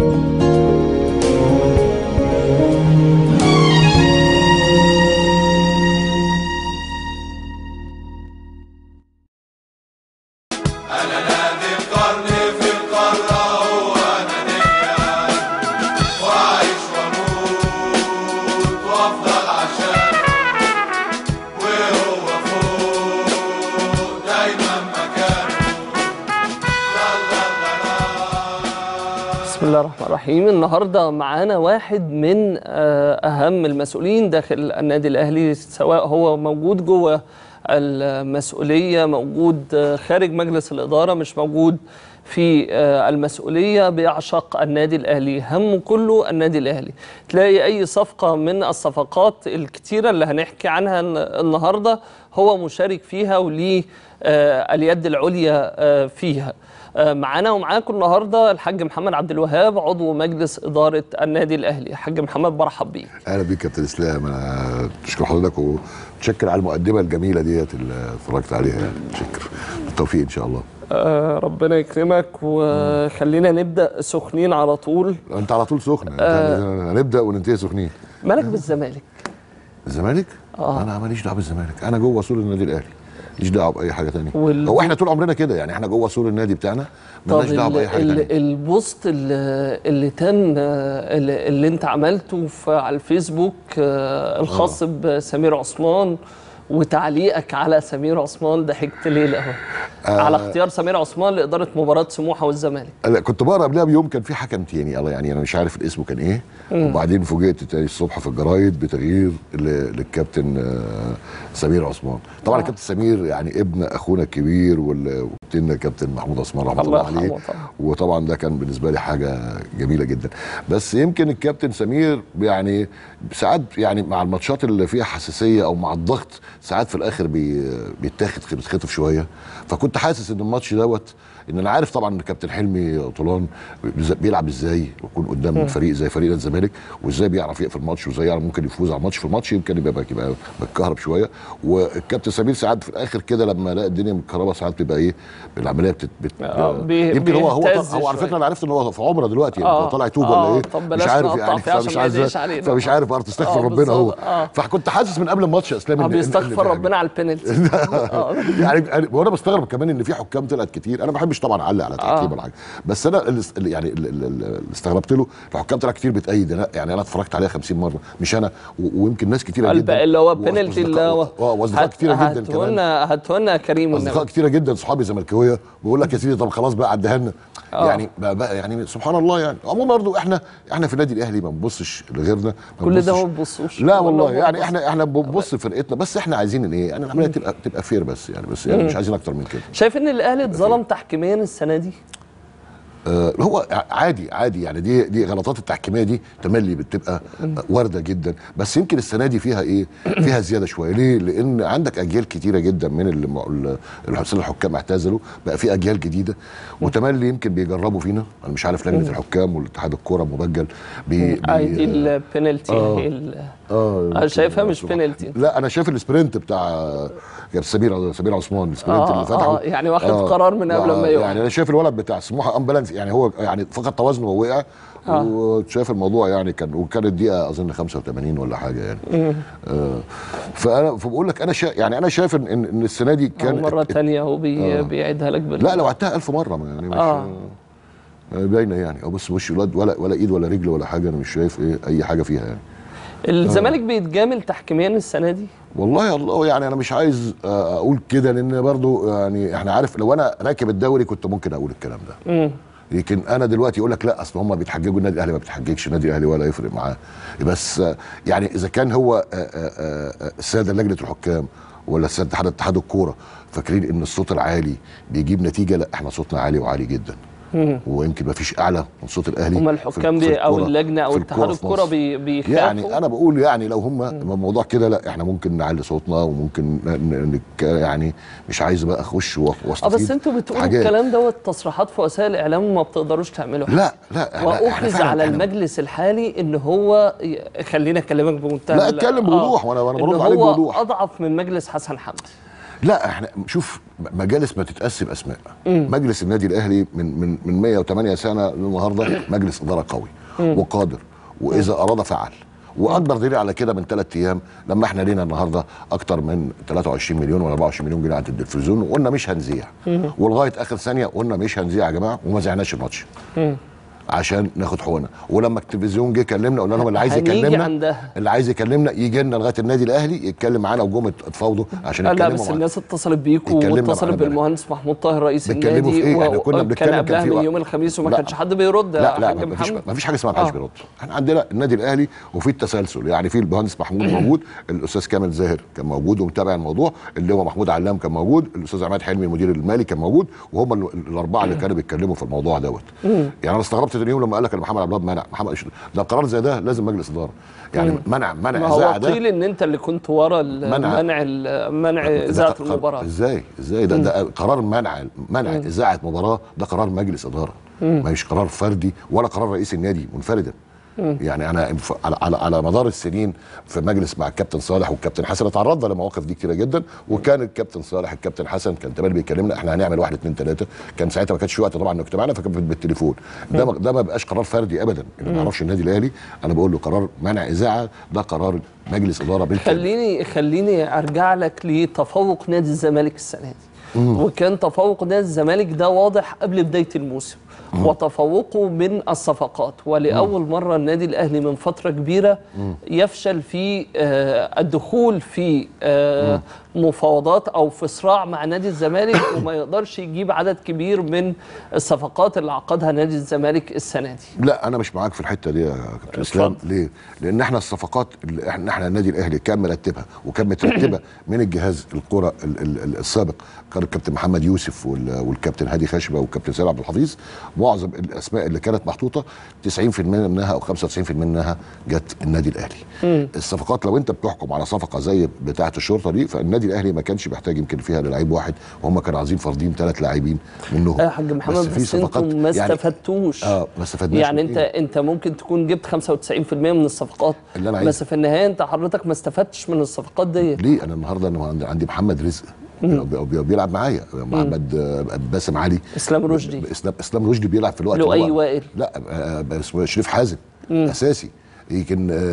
أنا نادي القرن في القارة هو أنا نيا وأعيش وأموت وأفضل عشان وهو فوق دايما مكانه لا لا لا لا بسم الله الرحمن الرحيم النهارده معانا واحد من آه، اهم المسؤولين داخل النادي الاهلي سواء هو موجود جوه المسؤوليه موجود آه، خارج مجلس الاداره مش موجود في آه، المسؤوليه بيعشق النادي الاهلي همه كله النادي الاهلي تلاقي اي صفقه من الصفقات الكتيره اللي هنحكي عنها الن- النهارده هو مشارك فيها وليه آه، اليد العليا آه، فيها آه، معانا ومعاكم النهارده الحاج محمد عبد الوهاب عضو مجلس اداره النادي الاهلي حاج محمد برحب بيك اهلا بيك كابتن اسلام انا بشكر حضرتك ومتشكر على المقدمه الجميله ديت اللي اتفرجت عليها يعني متشكر بالتوفيق ان شاء الله آه، ربنا يكرمك وخلينا نبدا سخنين على طول انت على طول سخن آه. هنبدا وننتهي سخنين مالك بالزمالك الزمالك آه. انا ماليش دعوه بالزمالك انا جوه سور النادي الاهلي ماليش دعوه باي حاجه ثانيه وال- هو احنا طول عمرنا كده يعني احنا جوه سور النادي بتاعنا طب مالناش دعوه ال- باي حاجه ال- ثانيه البوست اللي, اللي تم آه، اللي, اللي انت عملته في على الفيسبوك آه، الخاص بسمير عثمان وتعليقك على سمير عثمان ضحكت ليه اهو على اختيار سمير عثمان لاداره مباراه سموحه والزمالك لا كنت بقرا قبلها بيوم كان في حكم تاني الله يعني انا مش عارف الاسم كان ايه وبعدين فوجئت تاني الصبح في الجرايد بتغيير ل- للكابتن آه، سمير عثمان طبعا آه. الكابتن سمير يعني ابن اخونا الكبير وال- وكابتننا الكابتن محمود عثمان رحمه الله الله عليه يرحمه طبعا. وطبعا ده كان بالنسبه لي حاجه جميله جدا بس يمكن الكابتن سمير يعني ساعات يعني مع الماتشات اللي فيها حساسيه او مع الضغط ساعات في الاخر بي بيتاخد بيتخطف شويه فكنت حاسس ان الماتش دوت ان انا عارف طبعا ان كابتن حلمي طولان بيز- بيلعب ازاي ويكون قدام فريق زي فريق نادي الزمالك وازاي بيعرف يقفل الماتش وازاي يعرف ممكن يفوز على الماتش في الماتش يمكن يبقى يبقى متكهرب شويه والكابتن سمير ساعات في الاخر كده لما لقى الدنيا متكهربه ساعات بيبقى ايه العمليه بت, بت آه، بي- يمكن هو هو بيهتز هو على شوية. فكره انا عرفت ان هو في عمره دلوقتي يعني آه، هو طالع يتوب آه، ولا ايه طب مش بلاش عارف نقطع يعني فيه عشان فمش ما عايز يضايقش علينا. فمش عارف برضه تستغفر آه، ربنا هو بالظبط، آه. فكنت حاسس من قبل الماتش يا اسلام آه، إن- إن- إن بيستغفر في حاجة. ربنا على البينالتي آه. يعني أنا- وانا بستغرب كمان ان في حكام طلعت كتير انا ما بحبش طبعا اعلق على تحكيم آه. ولا حاجه بس انا اللي اللي يعني اللي اللي استغربت له الحكام طلع كتير بتأيد أنا يعني انا اتفرجت عليها 50 مره مش انا و- ويمكن ناس كتيره الب- جدا اللي هو وأصدقاء- بينالتي اللي هو اه واصدقاء كتيره جدا كمان هاتولنا هاتولنا كريم اصدقاء والنبي كتيره جدا صحابي زملكاويه بيقول لك يا سيدي طب خلاص بقى عديها لنا آه. يعني بقى بقى يعني سبحان الله يعني عموما برضه احنا احنا في النادي الاهلي ما بنبصش لغيرنا ما كل ده بنبصش- ما بتبصوش لا ولا والله ما يعني بتبص- احنا احنا بنبص فرقتنا بس احنا عايزين ان ايه يعني العمليه تبقى تبقى فير بس يعني بس يعني مش عايزين اكتر من كده شايف ان الاهلي اتظلم تحكيميا السنه دي آه، هو عادي عادي يعني دي دي غلطات التحكيميه دي تملي بتبقى وارده جدا بس يمكن السنه دي فيها ايه فيها زياده شويه ليه لان عندك اجيال كتيره جدا من اللي م- ال- الحسين الحكام اعتزلوا بقى في اجيال جديده وتملي يمكن بيجربوا فينا انا مش عارف لجنه الحكام والاتحاد الكوره مبجل بي اي دي بي البينالتي آه. هي ال- اه انا شايفها مش سبحان- بينالتي لا انا شايف السبرنت بتاع كابتن سمير سمير عثمان السبرنت آه، اللي فتحه آه، يعني واخد قرار من قبل ما يقع. يعني انا شايف الولد بتاع سموحه امبلانس يعني هو يعني فقد توازنه ووقع آه. وشايف الموضوع يعني كان وكانت دقيقه اظن 85 ولا حاجه يعني آه فانا فبقول لك انا شا يعني انا شايف ان ان إن السنه دي كان كان مره تانية هو بي آه. بيعيدها لك بال لا لو عدتها ألف مره ما يعني مش آه. آه. باينه يعني أو بص وش الولد ولا ولا ايد ولا رجل ولا حاجه انا مش شايف ايه اي حاجه فيها يعني الزمالك بيتجامل تحكيميا السنه دي والله يا الله يعني انا مش عايز آه، اقول كده لان برضو يعني احنا عارف لو انا راكب الدوري كنت ممكن اقول الكلام ده امم لكن انا دلوقتي يقول لك لا اصل هم بيتحججوا النادي الاهلي ما بيتحججش النادي الاهلي ولا يفرق معاه بس آه، يعني اذا كان هو آه، آه، آه، الساده لجنه الحكام ولا الساده اتحاد اتحاد الكوره فاكرين ان الصوت العالي بيجيب نتيجه لا احنا صوتنا عالي وعالي جدا ويمكن ما فيش اعلى من صوت الاهلي هما في- الحكام في بي او الكرة- اللجنه او في اتحاد في الكوره مصر. بي بيخافوا يعني انا بقول يعني لو هم الموضوع كده لا احنا ممكن نعلي صوتنا وممكن ن- ن- نك يعني مش عايز بقى اخش و- اه واستفيد بس انتوا بتقولوا حاجات. الكلام دوت تصريحات في وسائل الاعلام وما بتقدروش تعملوا حاجه لا لا لا، احنا واخذ فعلاً على إحنا- المجلس الحالي ان هو ي- خلينا اكلمك بمنتهى لا، ال- اتكلم بوضوح، وأنا- وأنا إن برد عليك هو بوضوح. اضعف من مجلس حسن حمدي لا احنا شوف مجالس ما تتقسم اسماء مجلس النادي الاهلي من من من 108 سنه للنهارده مجلس اداره قوي وقادر واذا اراد فعل واكبر دليل على كده من ثلاث ايام لما احنا لينا النهارده اكتر من 23 مليون ولا 24 مليون جنيه على التلفزيون وقلنا مش هنذيع ولغايه اخر ثانيه قلنا مش هنذيع يا جماعه وما ذعناش الماتش عشان ناخد حقوقنا ولما التلفزيون جه كلمنا قلنا لهم اللي عايز هنيجي يكلمنا عندها. اللي عايز يكلمنا يجي لنا لغايه النادي الاهلي يتكلم معانا وجم اتفاوضوا عشان لا يتكلموا بس معانا. الناس اتصلت بيكوا اتكلمنا واتصلت معانا بالمهندس محمود طاهر رئيس بيتكلموا النادي في إيه؟ إحنا كنا وكان بنتكلم كان قبلها في من وقت. يوم الخميس وما لا. كانش حد بيرد لا لا يا ما حاج فيش محمد. ما فيش حاجه اسمها ما حدش آه. بيرد احنا عندنا النادي الاهلي وفي التسلسل يعني في المهندس محمود موجود الاستاذ كامل زاهر كان موجود ومتابع الموضوع اللي هو محمود علام كان موجود الاستاذ عماد حلمي المدير المالي كان موجود وهم ال- الاربعه اللي كانوا بيتكلموا في الموضوع دوت يعني انا استغربت تاني يوم لما قال لك ان محمد عبد الوهاب منع محمد ده قرار زي ده لازم مجلس اداره يعني منع منع ما هو اذاعه ده قيل ان انت اللي كنت ورا ال- منع. منع ال- منع ده اذاعه قرار- المباراه ازاي ازاي ده, ده قرار منع منع اذاعه مباراه ده قرار مجلس اداره مش قرار فردي ولا قرار رئيس النادي منفردا يعني انا ف- على, على على مدار السنين في مجلس مع الكابتن صالح والكابتن حسن اتعرضنا لمواقف دي كتيره جدا وكان الكابتن صالح الكابتن حسن كان تمام بيكلمنا احنا هنعمل واحد اثنين ثلاثه كان ساعتها ما كانش في وقت طبعا انه معانا فكان بالتليفون ده ما- ده ما بقاش قرار فردي ابدا اللي ما يعرفش النادي الاهلي انا بقول له قرار منع اذاعه ده قرار مجلس اداره بالكامل خليني خليني ارجع لك لتفوق نادي الزمالك السنه دي وكان تفوق نادي الزمالك ده واضح قبل بدايه الموسم وتفوقه من الصفقات ولاول مره النادي الاهلي من فتره كبيره يفشل في آه، الدخول في آه، مفاوضات او في صراع مع نادي الزمالك وما يقدرش يجيب عدد كبير من الصفقات اللي عقدها نادي الزمالك السنه دي لا انا مش معاك في الحته دي يا كابتن اسلام ليه؟ لان احنا الصفقات اللي احنا احنا النادي الاهلي كان مرتبها وكان مترتبه من الجهاز الكره ال- ال- ال- السابق كان الكابتن محمد يوسف وال- والكابتن هادي خشبه والكابتن سيد عبد الحفيظ معظم الاسماء اللي كانت محطوطه 90% منها او 95% منها جت النادي الاهلي. الصفقات لو انت بتحكم على صفقه زي بتاعه الشرطه دي فالنادي الاهلي ما كانش محتاج يمكن فيها لعيب واحد وهم كانوا عايزين فارضين ثلاث لاعبين منهم يا حاج محمد في بس, انتم ما استفدتوش اه ما استفدناش يعني من انت إيه؟ انت ممكن تكون جبت 95% من الصفقات اللي أنا بس عايزه. في النهايه انت حضرتك ما استفدتش من الصفقات دي ليه انا النهارده انا عندي- عندي محمد رزق بي- بي- بيلعب معايا محمد آه، باسم علي اسلام رشدي اسلام اسلام رشدي بيلعب في الوقت لؤي اللي هو- وائل. لا آه، آه، اسمه شريف حازم اساسي يمكن آه،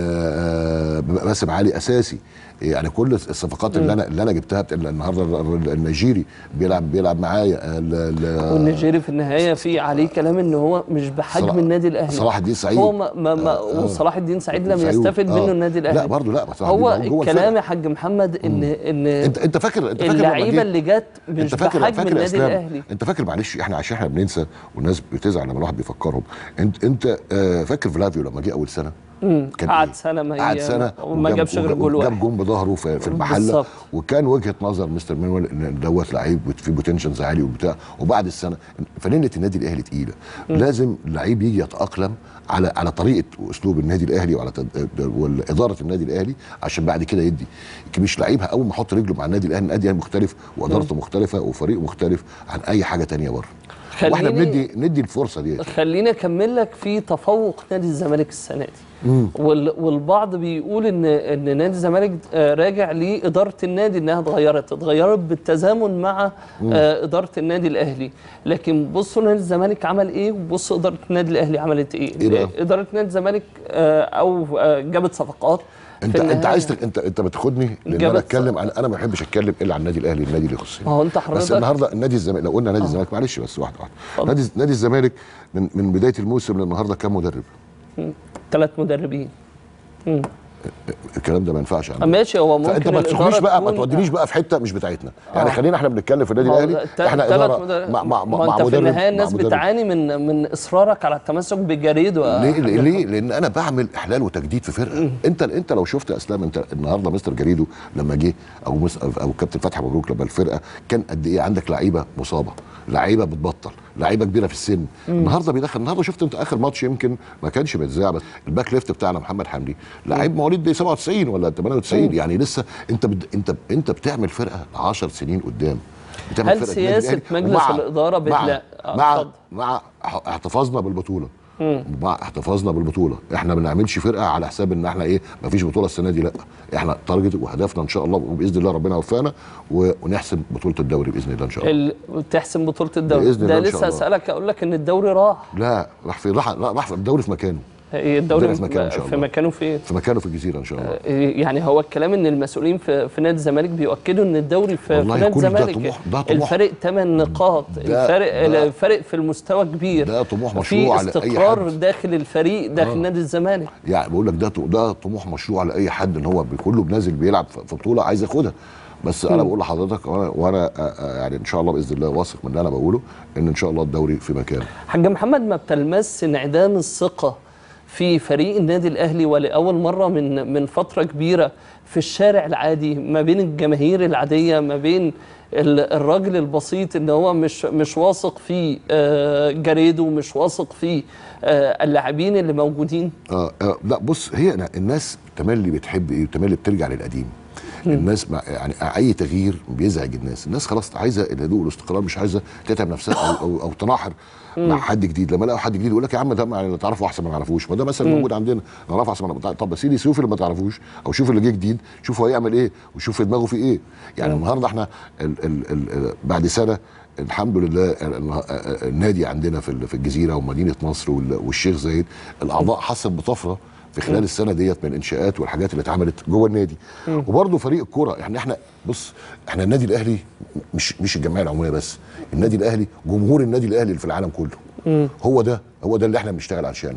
آه، باسم علي اساسي يعني كل الصفقات اللي انا اللي انا جبتها بت- النهارده الر- النيجيري بيلعب بيلعب معايا ال- ال- والنيجيري في النهايه في عليه كلام ان هو مش بحجم صلاح- النادي الاهلي صلاح الدين سعيد. هو ما ما ما آه، آه. وصلاح الدين سعيد لم سعيد. يستفد آه. منه النادي الاهلي لا برضه لا بس هو صلاح الدين جوه الكلام الفرقة. يا حاج محمد ان ان انت انت فاكر انت فاكر لما اللعيبه جه- اللي جت مش انت فاكر بحجم فاكر يا النادي اسلام الاهلي انت فاكر معلش احنا عشان احنا بننسى والناس بتزعل لما الواحد بيفكرهم انت انت آه فاكر فلافيو لما جه اول سنه كان قعد إيه؟ سنه ما قعد هي- سنه وما وجاب- جابش غير وجاب- جول وجاب واحد جون بظهره في, في المحله بالظبط. وكان وجهه نظر مستر مانويل ان دوت لعيب في بوتنشالز عالي وبتاع وبعد السنه فنانه النادي الاهلي تقيله لازم اللعيب يجي يتاقلم على على طريقه واسلوب النادي الاهلي وعلى تد- واداره النادي الاهلي عشان بعد كده يدي يمكن مش لعيب اول ما احط رجله مع النادي الاهلي النادي الاهلي مختلف وادارته مختلفه وفريق مختلف عن اي حاجه تانية بره واحنا خليني- بندي ندي الفرصه دي خليني اكمل لك في تفوق نادي الزمالك السنه دي وال- والبعض بيقول ان ان نادي الزمالك آه، راجع لاداره النادي انها اتغيرت اتغيرت بالتزامن مع آه، اداره النادي الاهلي لكن بصوا نادي الزمالك عمل ايه وبصوا اداره النادي الاهلي عملت ايه, إيه بقى؟ اداره نادي الزمالك آه، او آه، جابت صفقات انت في انت النهاية. عايز تك- انت انت بتاخدني لان جابت انا اتكلم عن انا ما بحبش اتكلم الا عن النادي الاهلي النادي اللي يخصني ما هو انت بس حضرتك النهارده النادي الزمالك لو قلنا نادي الزمالك معلش بس واحده واحده نادي نادي الزمالك من من بدايه الموسم للنهارده كام مدرب؟ ثلاث مدربين الكلام ده ما ينفعش عندنا. ماشي هو ممكن فانت ما الإدارة تسوقنيش بقى ما تكون- تودينيش بقى في حته مش بتاعتنا يعني آه. خلينا احنا بنتكلم في النادي ما هو الاهلي تا- احنا تلات اداره مدرب- مع مع ما مع انت في مدرب النهايه مع الناس مدرب. بتعاني من من اصرارك على التمسك بالجريد و... ليه ليه ليه؟ لان انا بعمل احلال وتجديد في فرقه انت انت لو شفت يا اسلام انت النهارده مستر جريدو لما جه او مس او كابتن فتحي مبروك لما الفرقه كان قد ايه عندك لعيبه مصابه لعيبه بتبطل لعيبه كبيره في السن النهارده بيدخل النهارده شفت انت اخر ماتش يمكن ما كانش متذاع بس الباك ليفت بتاعنا محمد حمدي لعيب مواليد 97 ولا 98 يعني لسه انت بد... انت انت بتعمل فرقه 10 سنين قدام بتعمل هل فرقة سياسة النادي الأهلي مجلس ومع- الإدارة مع بتلا- آه، مع اتفضل. مع احتفاظنا بالبطوله مع احتفاظنا بالبطوله احنا ما بنعملش فرقه على حساب ان احنا ايه ما فيش بطوله السنه دي لا احنا تارجت وهدفنا ان شاء الله وباذن الله ربنا يوفقنا و- ونحسم بطوله الدوري باذن الله ان شاء الله ال... تحسم بطوله الدوري بإذن ده الله إن شاء لسه الله. اسالك اقول لك ان الدوري راح لا راح في راح لا راح في الدوري في مكانه إيه الدوري الدوري في مكانه إن شاء في الله. مكانه فين في مكانه في الجزيره ان شاء الله إيه يعني هو الكلام ان المسؤولين في, في نادي الزمالك بيؤكدوا ان الدوري في, في والله نادي كل ده الزمالك طموح- ده طموح. الفرق 8 نقاط ده- الفرق ده- الفرق في المستوى كبير ده طموح في مشروع على أي استقرار حد. داخل الفريق داخل آه. نادي الزمالك يعني بقول لك ده ده طموح مشروع لاي حد ان هو كله نازل بيلعب في في بطوله عايز ياخدها بس انا بقول لحضرتك وانا وانا آه، آه، يعني ان شاء الله باذن الله واثق من اللي انا بقوله ان ان شاء الله الدوري في مكانه حاج محمد ما بتلمس انعدام الثقة في فريق النادي الأهلي ولأول مرة من من فترة كبيرة في الشارع العادي ما بين الجماهير العادية ما بين ال- الراجل البسيط ان هو مش مش واثق في آه، جريده مش واثق في آه، اللاعبين اللي موجودين آه آه لا بص هي أنا الناس تملي بتحب ايه تملي بترجع للقديم الناس مع يعني اي تغيير بيزعج الناس الناس خلاص عايزه الهدوء والاستقرار مش عايزه تتعب نفسها او او, أو تناحر مع حد جديد لما يلاقوا حد جديد يقول لك يا عم ده يعني تعرفه احسن ما نعرفوش ما ده مثلا موجود عندنا نعرفه احسن ما نعرفه. طب بس سيدي شوف اللي ما تعرفوش او شوف اللي جه جديد شوف هو هيعمل ايه وشوف في دماغه في ايه يعني النهارده احنا ال ال ال بعد سنه الحمد لله ال- ال- النادي عندنا في ال- في الجزيره ومدينه نصر وال- والشيخ زايد الاعضاء حست بطفره في خلال السنه ديت من الانشاءات والحاجات اللي اتعملت جوه النادي وبرده فريق الكوره احنا احنا بص احنا النادي الاهلي مش مش الجمعيه العموميه بس النادي الاهلي جمهور النادي الاهلي اللي في العالم كله هو ده هو ده اللي احنا بنشتغل عشانه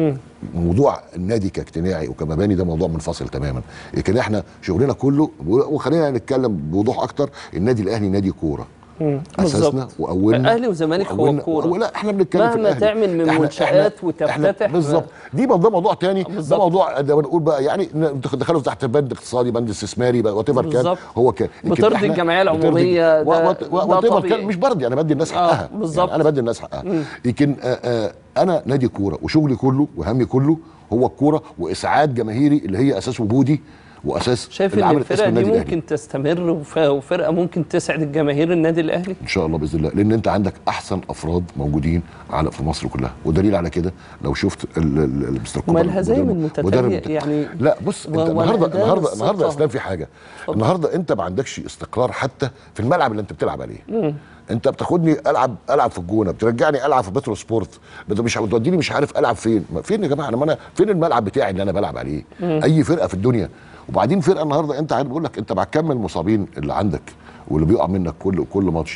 موضوع النادي كاجتماعي وكمباني ده موضوع منفصل تماما لكن احنا شغلنا كله وخلينا نتكلم بوضوح اكتر النادي الاهلي نادي كوره اساسنا بالظبط. واولنا أهلي وزمالك هو وأولنا- الكورة. لا احنا بنتكلم في مهما الاهلي تعمل من إحنا- منشآت إحنا- وتفتتح إحنا- بالظبط دي ده موضوع تاني ده بالظبط. موضوع ده بنقول بقى يعني دخلوا تحت بند اقتصادي بند استثماري وات ايفر كان بالظبط. هو كان لكن بترضي إحنا الجمعية بترضي- العمومية، و- ده- و- ده وات ايفر طبيعي. كان مش برضي انا بدي الناس حقها بالظبط. يعني انا بدي الناس حقها لكن آه آه انا نادي كوره وشغلي كله وهمي كله هو الكوره واسعاد جماهيري اللي هي اساس وجودي واساس شايف اللي ان عملت اسم الفرقة دي النادي الأهلي. ممكن تستمر وف- وفرقة ممكن تسعد الجماهير النادي الأهلي ان شاء الله باذن الله لان انت عندك احسن افراد موجودين على في مصر كلها ودليل على كده لو شفت ال- ال- المستر ما كوبر الهزايم مدرب- المتتالية مدرب- يعني لا بص و- انت النهارده وانعدام النهارده النهارده يا الثقة. اسلام في حاجه اتفضل. النهارده انت ما عندكش استقرار حتى في الملعب اللي انت بتلعب عليه انت بتاخدني العب العب في الجونه بترجعني العب في بترو سبورت بت- مش بتوديني مش عارف العب فين ما فين يا جماعه انا ما انا فين الملعب بتاعي اللي انا بلعب عليه اي فرقه في الدنيا وبعدين فرقه النهارده انت عارف بقول لك انت مع كم المصابين اللي عندك واللي بيقع منك كل كل ماتش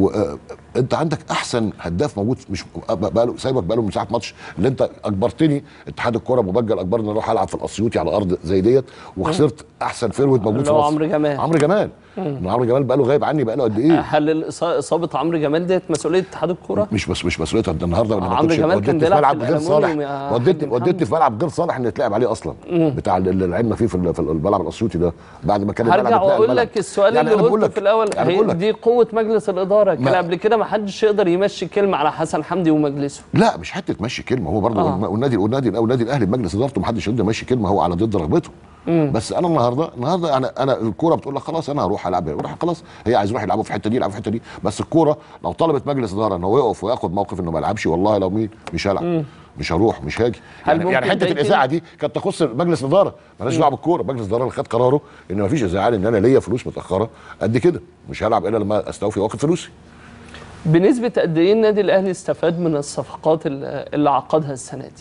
وانت عندك احسن هداف موجود مش بقاله سايبك بقاله من ساعه ماتش اللي انت اجبرتني اتحاد الكره مبجل اجبرني ان اروح العب في الاسيوطي على ارض زي ديت وخسرت احسن فيرود موجود اللي في هو مصر عمرو جمال. عمرو جمال إن عمرو جمال بقاله غايب عني بقاله قد ايه هل الإصا- اصابه عمرو جمال ديت مسؤوليه اتحاد الكوره؟ مش بس مش مسؤوليتها انت النهارده لما عمرو كنتش جمال كان وديتني في بيلعب ملعب في غير صالح الألمونيوم يا وديتني حاج محمد. وديتني في ملعب غير صالح ان يتلعب عليه اصلا بتاع اللي لعبنا فيه في ال- في الملعب الاسيوطي ده بعد ما كان الملعب هرجع اتنقل واقول ملعب. لك السؤال يعني اللي أنا بقول قلته لك- في الاول يعني هي بقول لك دي قوه مجلس الاداره كان ما- قبل كده ما حدش يقدر يمشي كلمه على حسن حمدي ومجلسه لا مش حته تمشي كلمه هو برضه آه. والنادي والنادي والنادي الاهلي بمجلس ادارته ما حدش يقدر يمشي كلمه هو على ضد رغبته بس انا النهارده النهارده انا انا الكوره بتقول لك خلاص انا هروح العب اروح خلاص هي عايز يروح يلعبوا في الحته دي يلعبوا في الحته دي بس الكوره لو طلبت مجلس اداره ان هو يقف وياخد موقف انه ما يلعبش والله لو مين مش هلعب مش هروح مش هاجي هل يعني, يعني ممكن حته ده يتم؟ الاذاعه دي كانت تخص مجلس اداره مالهاش دعوه بالكوره مجلس الاداره اللي خد قراره ان ما فيش اذاعه ان انا ليا فلوس متاخره قد كده مش هلعب الا لما استوفي واخد فلوسي بنسبه قد ايه النادي الاهلي استفاد من الصفقات اللي اللي عقدها السنه دي؟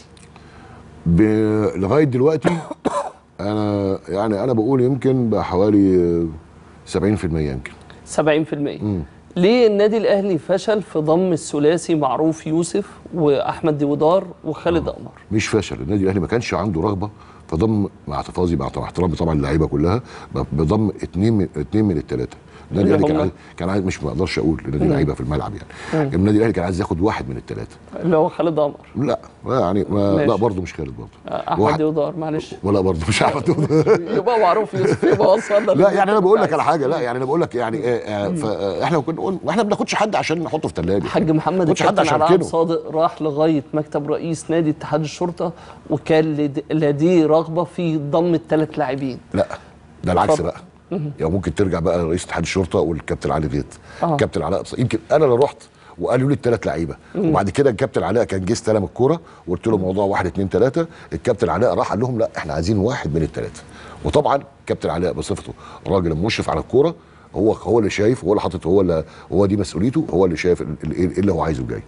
ب- لغايه دلوقتي انا يعني انا بقول يمكن بحوالي آه، 70% يمكن 70% ليه النادي الاهلي فشل في ضم الثلاثي معروف يوسف واحمد ديودار وخالد قمر؟ مش فشل النادي الاهلي ما كانش عنده رغبه في ضم مع احتفاظي مع احترامي طبعا اللعيبه كلها بضم اثنين من اثنين من الثلاثه النادي اللي الاهلي كان هم؟ عايز كان عايز مش ما اقدرش اقول لنادي اللعيبه في الملعب يعني النادي الاهلي كان عايز ياخد واحد من الثلاثه اللي هو خالد قمر لا ما يعني ما ماشي. لا برضه مش خالد برضه احمد واحد ديودار معلش ولا برضه مش احمد يبقى معروف يوسف يبقى وصلنا لا يعني انا بقول لك على حاجه لا يعني انا بقول لك يعني آه، آه، ف- آه، احنا كنا قلنا واحنا ما بناخدش حد عشان نحطه في ثلاجه حاج محمد كنتش حد الكابتن عشان عبد كده صادق راح لغايه مكتب رئيس نادي اتحاد الشرطه وكان لد- لديه رغبه في ضم الثلاث لاعبين لا ده العكس اتفضل. بقى يعني ممكن ترجع بقى لرئيس اتحاد الشرطه والكابتن علي غيط آه. كابتن علاء يمكن انا اللي رحت وقالوا لي الثلاث لعيبه وبعد كده الكابتن علاء كان جه استلم الكوره وقلت له موضوع واحد اثنين ثلاثه الكابتن علاء راح قال لهم لا احنا عايزين واحد من الثلاثه وطبعا الكابتن علاء بصفته راجل مشرف على الكوره هو هو اللي شايف هو اللي حاطط هو اللي هو دي مسؤوليته هو اللي شايف ال- ال- ايه اللي هو عايزه جاي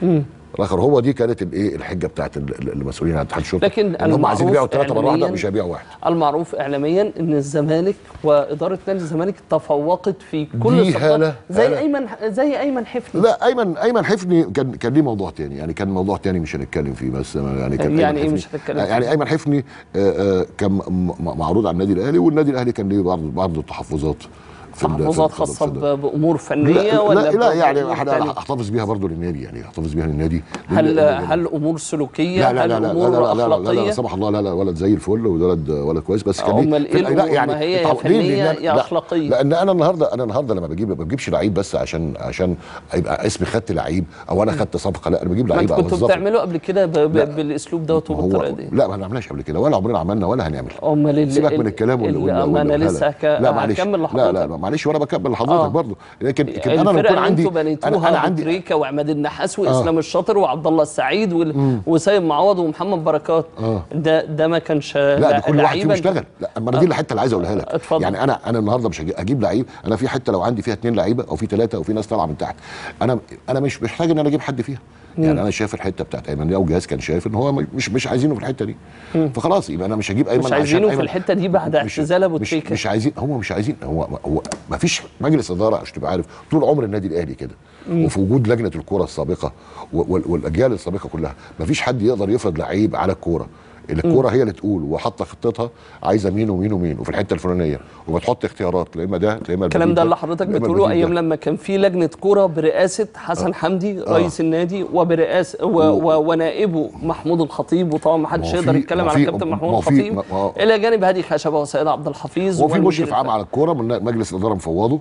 الاخر هو دي كانت الايه الحجه بتاعت ال- ال- المسؤولين عن اتحاد الشرطه لكن ان هم عايزين المعروف يبيعوا ثلاثه مره واحده إعلامياً- مش هيبيعوا واحد المعروف اعلاميا ان الزمالك واداره نادي الزمالك تفوقت في كل دي الصفقات هالة- زي هالة. ايمن زي ايمن حفني لا ايمن ايمن حفني كان كان ليه موضوع تاني يعني كان موضوع تاني مش هنتكلم فيه بس يعني كان يعني أيمن إيه حفني- مش هنتكلم فيه؟ يعني ايمن حفني آه، آه، كان م- م- معروض على النادي الاهلي والنادي الاهلي كان ليه بعض بعض التحفظات في ال- في- تحفظات في- خاصه في ده. ب- بامور فنيه لا ولا لا, لا يعني بأمور احنا تانية؟ هحتفظ بيها برضو للنادي يعني هحتفظ بيها للنادي هل لأن- هل امور سلوكيه لا لا هل لا لا لا امور لا لا لا, لا, لا, اخلاقيه لا سمح الله لا لا ولد زي الفل وولد ولد كويس بس كان أمال ليه- إيه في- الأمور؟ ما هي يا التعو- ليه؟ فنية لأن- يا لا، أخلاقية. لان انا النهارده انا النهارده لما بجيب ما بجيبش لعيب بس عشان عشان يبقى اسمي خدت لعيب او انا خدت صفقه لا انا بجيب ما لعيب انتوا كنتوا أوظفه. بتعملوا قبل كده ب- ب- لا. بالاسلوب دوت ما وبالطريقه هو دي لا ما عملناش قبل كده ولا عمرنا عملنا ولا هنعمل امال ال- سيبك ال- من الكلام وال- ال- وال- ما انا والهلا. لسه هك... لا معلش هكمل لا لحضرتك لا لا معلش وانا بكمل لحضرتك آه. برضه لكن لكن انا لو الفرقه يكون اللي عندي انتوا بنيتوها انا, أنا عندي تريكا وعماد النحاس واسلام الشاطر وعبد الله السعيد وال... وسيد معوض ومحمد بركات آه. ده ده ما كانش لا ده كل واحد فيهم لعيبة- اشتغل لا اما انا دي الحته اللي عايز اقولها لك اتفضل. يعني انا انا النهارده مش هجي- اجيب لعيب انا في حته لو عندي فيها اثنين لعيبه او في ثلاثه او في ناس طالعه من تحت انا انا مش محتاج ان انا اجيب حد فيها يعني انا شايف الحته بتاعت ايمن دي او جهاز كان شايف ان هو مش مش عايزينه في الحته دي فخلاص يبقى انا مش هجيب ايمن مش عشان عايزينه في أيمن- الحتة دي بعد مش- اعتزال أبو مش, تريكة. مش عايزين هو مش عايزين هو هو ما فيش مجلس اداره عشان تبقى عارف طول عمر النادي الاهلي كده وفي وجود لجنه الكره السابقه و- وال- والاجيال السابقه كلها ما فيش حد يقدر يفرض لعيب على الكوره الكوره هي اللي تقول وحاطه خطتها عايزه مين ومين ومين وفي الحته الفلانيه وبتحط اختيارات لا اما ده لا اما الكلام البديل ده اللي حضرتك لا إما بتقوله البديل ده. ايام لما كان في لجنه كوره برئاسه حسن حمدي رئيس النادي وبرئاسه و... و... ونائبه محمود الخطيب وطبعا ما حدش ما هو يقدر في- يتكلم ما هو على في- كابتن ما محمود هو في- الخطيب ما هو- الى جانب هادي خشبه وسيد عبد الحفيظ هو في والمدير مشرف عام الفني. على الكوره من مجلس الاداره مفوضه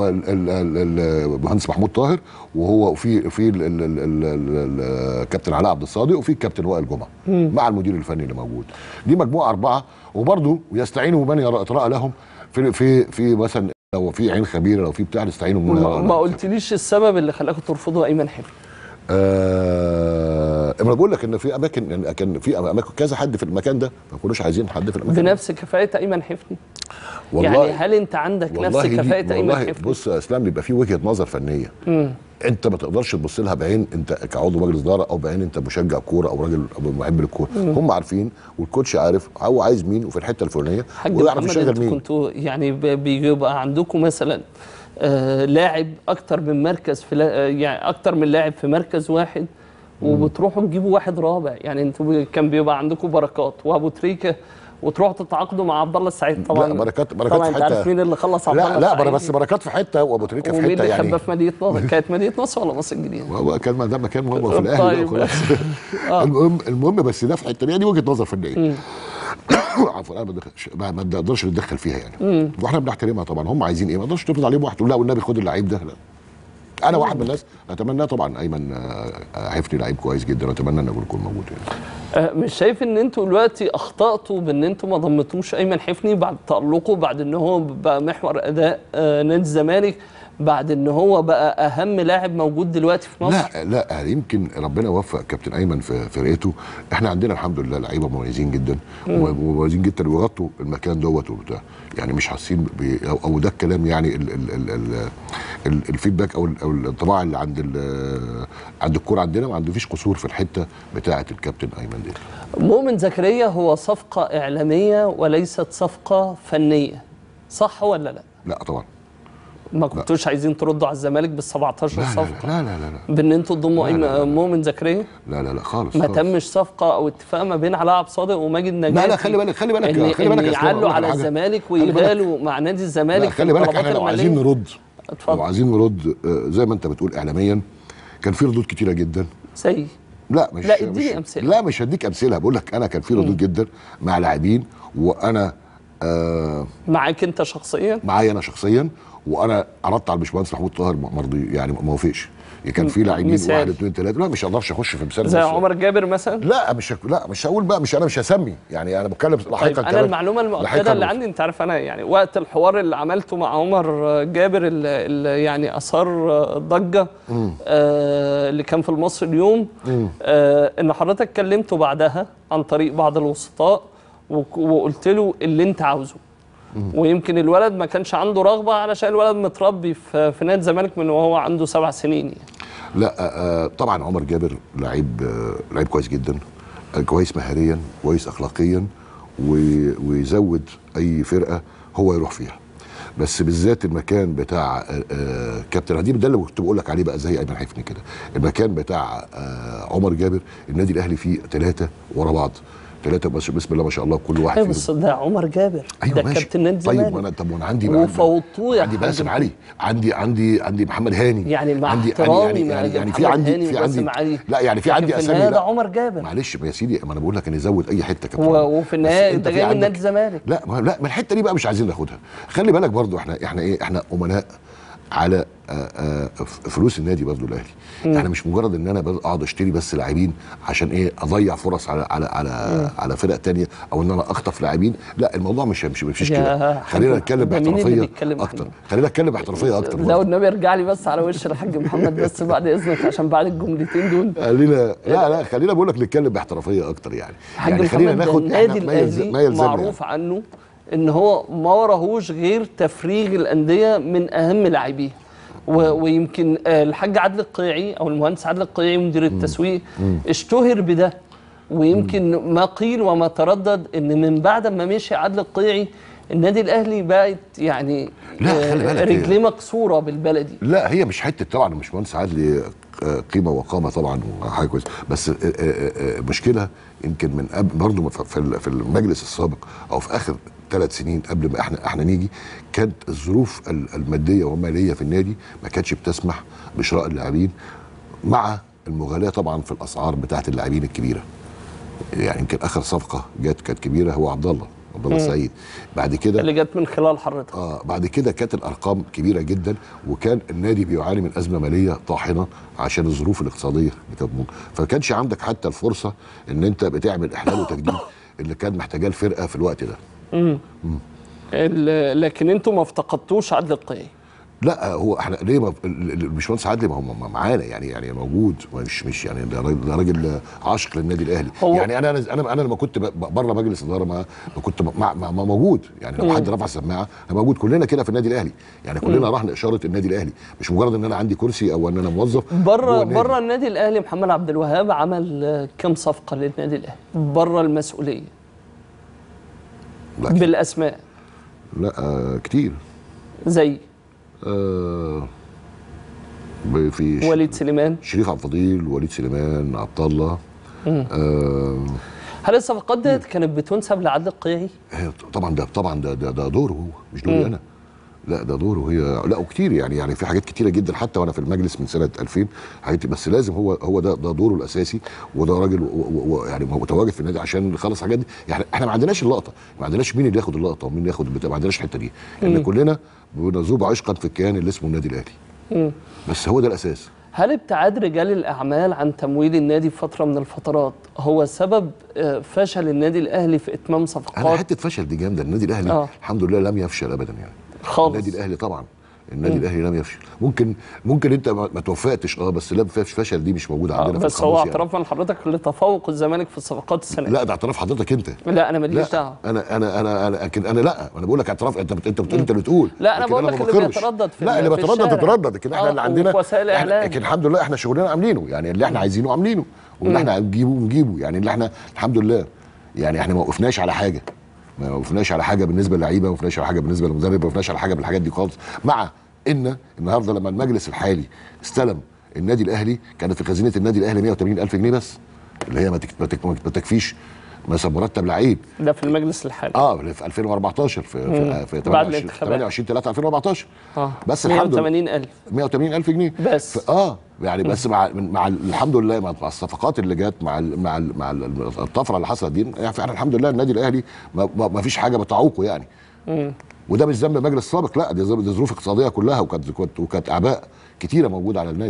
المهندس محمود طاهر وهو في في ال- ال- ال- ال- ال- الكابتن علاء عبد الصادق وفي الكابتن وائل جمعه مع المدير الفني اللي موجود دي مجموعه اربعه وبرضه يستعينوا بمن يرى اطراء لهم في في في مثلا لو في عين خبيره لو في بتاع نستعينوا بمن ما, يرى ما قلتليش السبب اللي خلاكم ترفضوا ايمن حلمي آه انا بقول لك ان في اماكن إن كان في اماكن كذا حد في المكان ده ما كناش عايزين حد في المكان ده. بنفس كفاءه ايمن حفني يعني هل انت عندك نفس والله دي- كفاءه ايمن والله حفني بص يا اسلام بيبقى في وجهه نظر فنيه انت ما تقدرش تبص لها بعين انت كعضو مجلس اداره او بعين انت مشجع كوره او راجل أو محب للكوره هم عارفين والكوتش عارف هو عايز مين وفي الحته الفلانيه حاج ويعرف محمد يشغل انتوا مين كنتوا يعني ب- بيبقى عندكم مثلا آه لاعب اكتر من مركز في لا- آه، يعني اكتر من لاعب في مركز واحد وبتروحوا تجيبوا واحد رابع يعني انتوا بي- كان بيبقى عندكم بركات وابو تريكه وتروحوا تتعاقدوا مع عبد الله السعيد طبعا لا بركات بركات طبعا في انت حته عارف مين اللي خلص عبد الله لا لا السعيد بس بركات في حته وابو تريكه في ومين حته اللي يعني خباه في مدينه نصر كانت مدينه نصر ولا مصر الجديده؟ هو كان ما ده مكان هو في الاهلي طيب. بقى خلاص المهم المهم بس ده في حته دي وجهه نظر فنيه عفوا انا ما بدخلش- ما ما نقدرش نتدخل فيها يعني واحنا بنحترمها طبعا هم عايزين ايه ما نقدرش تفرض عليهم واحد تقول لا والنبي خد اللعيب ده لا انا واحد من الناس اتمنى طبعا ايمن آه، آه، حفني لعيب كويس جدا واتمنى انه يكون موجود يعني آه، مش شايف ان انتوا دلوقتي اخطاتوا بان انتوا ما ضمتوش ايمن حفني بعد تالقه بعد ان هو بقى محور اداء آه، نادي الزمالك بعد ان هو بقى اهم لاعب موجود دلوقتي في مصر لا لا يمكن ربنا وفق كابتن ايمن في فرقته احنا عندنا الحمد لله لعيبه مميزين جدا ومميزين جدا ويغطوا المكان دوت وبتاع يعني مش حاسين ب- أو, او ده الكلام يعني ال ال ال ال ال الفيدباك او ال- او الانطباع اللي عند ال- عند الكوره عندنا ما عندفيش قصور في الحته بتاعه الكابتن ايمن دي مؤمن زكريا هو صفقه اعلاميه وليست صفقه فنيه صح ولا لا لا طبعا ما كنتوش عايزين تردوا على الزمالك بال 17 لا لا صفقه لا لا لا لا بان انتوا تضموا لا، لا، لا. أيمن- مؤمن زكريا لا لا لا خالص ما خالص. تمش صفقه او اتفاق ما بين علاء عبد الصادق وماجد نجاتي لا خلي بالك خلي بالك ان, خلي بالك إن يا أسلام، أقول يعلوا لك على على حاجة. الزمالك خلي بالك. ويغالوا مع نادي الزمالك لا في خلي بالك الطلبات احنا لو المالية. عايزين نرد اتفضل. لو عايزين نرد آه، زي ما انت بتقول اعلاميا كان في ردود كتيره جدا زي لا مش لا، اديني مش أمثلة. لا مش هديك امثله بقول لك انا كان في ردود جدا مع لاعبين وانا آه معاك انت شخصيا معايا انا شخصيا وانا عرضت على الباشمهندس محمود طاهر ما مرضي يعني ما وافقش كان في لاعبين مثال. واحد اثنين ثلاثه لا مش هقدرش اخش في مثال زي بس. عمر جابر مثلا لا مش هك- لا مش هقول بقى مش انا مش هسمي يعني انا بتكلم لاحقا طيب انا كمان. المعلومه لاحقاً المؤكده اللي بقول. عندي انت عارف انا يعني وقت الحوار اللي عملته مع عمر جابر اللي اللي يعني اثار ضجه آه اللي كان في المصري اليوم آه ان حضرتك اتكلمته بعدها عن طريق بعض الوسطاء وك- وقلت له اللي انت عاوزه ويمكن الولد ما كانش عنده رغبه علشان الولد متربي في في نادي الزمالك من وهو عنده سبع سنين يعني. لا آه، طبعا عمر جابر لعيب آه، لعيب كويس جدا آه، كويس مهاريا كويس اخلاقيا و- ويزود اي فرقه هو يروح فيها بس بالذات المكان بتاع آه، آه، كابتن عديم ده اللي كنت بقول لك عليه بقى زي ايمن حفني كده المكان بتاع آه، عمر جابر النادي الاهلي فيه ثلاثه ورا بعض ثلاثه بس بسم الله ما شاء الله كل واحد ايوه فيهم بس ده عمر جابر ايوه ده ماشي كابتن نادي طيب الزمالك وانا طب وانا عندي وفوضتوه يا عندي حاج باسم محمد. علي عندي عندي عندي محمد هاني يعني مع عندي احترامي يعني مع يعني, يعني في محمد عندي هاني في وباسم عندي علي. لا يعني في لكن عندي في اسامي النهاية ده لا. عمر جابر. معلش يا سيدي ما انا بقول لك انا ازود اي حته كابتن و- عمر. وفي بس النهاية انت في جاي من عندك- نادي الزمالك. لا ما لا ما الحته دي بقى مش عايزين ناخدها خلي بالك برضو احنا احنا ايه احنا امناء على آه، آه، ف- فلوس النادي برضو الاهلي احنا مش مجرد ان انا بس اقعد اشتري بس لاعبين عشان ايه اضيع فرص على على على على فرق تانية او ان انا اخطف لاعبين لا الموضوع مش مش مش يا كده حاج خلينا نتكلم ده مين اللي باحترافيه بيتكلم اكتر عنه؟ خلينا نتكلم باحترافيه اكتر لو برضو. النبي ارجع لي بس على وش الحاج محمد بس بعد اذنك عشان بعد الجملتين دول خلينا لا لا خلينا بقول لك نتكلم باحترافيه اكتر يعني حاج يعني محمد ده إحنا النادي ما يلز- الاهلي ما يلزمنا معروف عنه ان هو ما وراهوش غير تفريغ الانديه من اهم لاعبيه و- ويمكن آه، الحاج عادل القيعي او المهندس عادل القيعي مدير التسويق اشتهر بده ويمكن ما قيل وما تردد ان من بعد ما مشي عادل القيعي النادي الاهلي بقت يعني لا، آه، خلي بالك، رجليه مكسوره بالبلدي لا هي مش حته طبعا مش مهندس عادل آه، قيمه وقامه طبعا وحاجه كويسه بس آه، آه، آه، مشكله يمكن من قبل برضه في ال- في المجلس السابق او في اخر ثلاث سنين قبل ما احنا احنا نيجي كانت الظروف ال- الماديه والماليه في النادي ما كانتش بتسمح بشراء اللاعبين مع المغالاه طبعا في الاسعار بتاعت اللاعبين الكبيره يعني يمكن اخر صفقه جت كانت كبيره هو عبد الله عبد الله السعيد بعد كده اللي جت من خلال حضرتك اه بعد كده كانت الارقام كبيره جدا وكان النادي بيعاني من ازمه ماليه طاحنه عشان الظروف الاقتصاديه اللي كانت موجودة. فما كانش عندك حتى الفرصه ان انت بتعمل احلال وتجديد اللي كان محتاجاه الفرقه في الوقت ده ال- لكن انتوا ما افتقدتوش عدل القيعي لا هو احنا ليه ما ال- ال- الباشمهندس عادل ما هو ما- معانا يعني يعني موجود مش مش يعني ده راجل, ده راجل عاشق للنادي الاهلي هو- يعني انا انا انا لما كنت ب- بره مجلس اداره ما ما كنت مع مع مع موجود يعني لو حد رفع السماعه انا موجود كلنا كده في النادي الاهلي يعني كلنا رهن اشاره النادي الاهلي مش مجرد ان انا عندي كرسي او ان انا موظف بره جوه النادي. بره النادي الاهلي محمد عبد الوهاب عمل آه، كم صفقه للنادي الاهلي بره المسؤوليه لا, بالاسماء لا آه كتير زي آه ب- في ش- وليد سليمان شريف عبد الفضيل وليد سليمان عبد الله آه هل الصفقات ديت كانت بتنسب لعدل القيعي؟ هي طبعا ده طبعا ده ده, ده دوره هو مش دوري انا لا ده دوره هي لا وكتير يعني يعني في حاجات كتيره جدا حتى وانا في المجلس من سنه 2000 حاجات بس لازم هو هو ده ده دوره الاساسي وده راجل و- و- و- يعني متواجد في النادي عشان يخلص الحاجات دي يعني احنا ما عندناش اللقطه ما عندناش مين اللي ياخد اللقطه ومين اللي ياخد البتاع ما عندناش الحته دي احنا كلنا بنذوب عشقا في الكيان اللي اسمه النادي الاهلي بس هو ده الاساس هل ابتعاد رجال الاعمال عن تمويل النادي في فتره من الفترات هو سبب آه، فشل النادي الاهلي في اتمام انا صفقات حته فشل دي جامده النادي الاهلي آه. الحمد لله لم يفشل ابدا يعني خالص. النادي الاهلي طبعا النادي الاهلي لم يفشل ممكن ممكن انت ما ما توفقتش اه بس لم فش- فشل دي مش موجوده آه، عندنا في بس هو القاموس يعني. اعتراف من حضرتك لتفوق الزمالك في الصفقات السنه دي. لا ده اعتراف حضرتك انت لا انا ماليش لا دعوه انا انا انا انا لكن انا لا انا بقول لك اعتراف انت بت... انت بت... انت اللي بتقول لا، أنا لكن بقول ما لك اللي بقرش. بيتردد في لا ال- اللي في بيتردد الشارع. بيتردد لكن احنا آه، اللي عندنا وفي وسائل إحنا- الإعلام. لكن الحمد لله احنا شغلنا عاملينه يعني اللي احنا عايزينه عاملينه واللي احنا هنجيبه نجيبه يعني اللي احنا الحمد لله يعني احنا ما وقفناش على حاجه ما وقفناش على حاجه بالنسبه للعيبه ما وقفناش على حاجه بالنسبه للمدرب ما وقفناش على حاجه بالحاجات دي خالص مع ان النهارده لما المجلس الحالي استلم النادي الاهلي كانت في خزينه النادي الاهلي 180 الف جنيه بس اللي هي ما تك- ما تك- ما تكفيش مثلا مرتب لعيب ده في المجلس الحالي اه في 2014 في في, في بعد 28 الانتخابات. 28 3 2014 اه بس الحمد لله 180000 180 الف جنيه بس. ف- اه يعني بس مع مع ال- الحمد لله مع مع الصفقات اللي جت مع ال مع ال مع ال- الطفره اللي حصلت دي يعني فعلا الحمد لله النادي الاهلي ما, ما ما فيش حاجه بتعوقه يعني وده مش ذنب مجلس سابق لا دي ظروف- دي ظروف اقتصاديه كلها وكانت وكانت- وكانت اعباء كتيره موجوده على النادي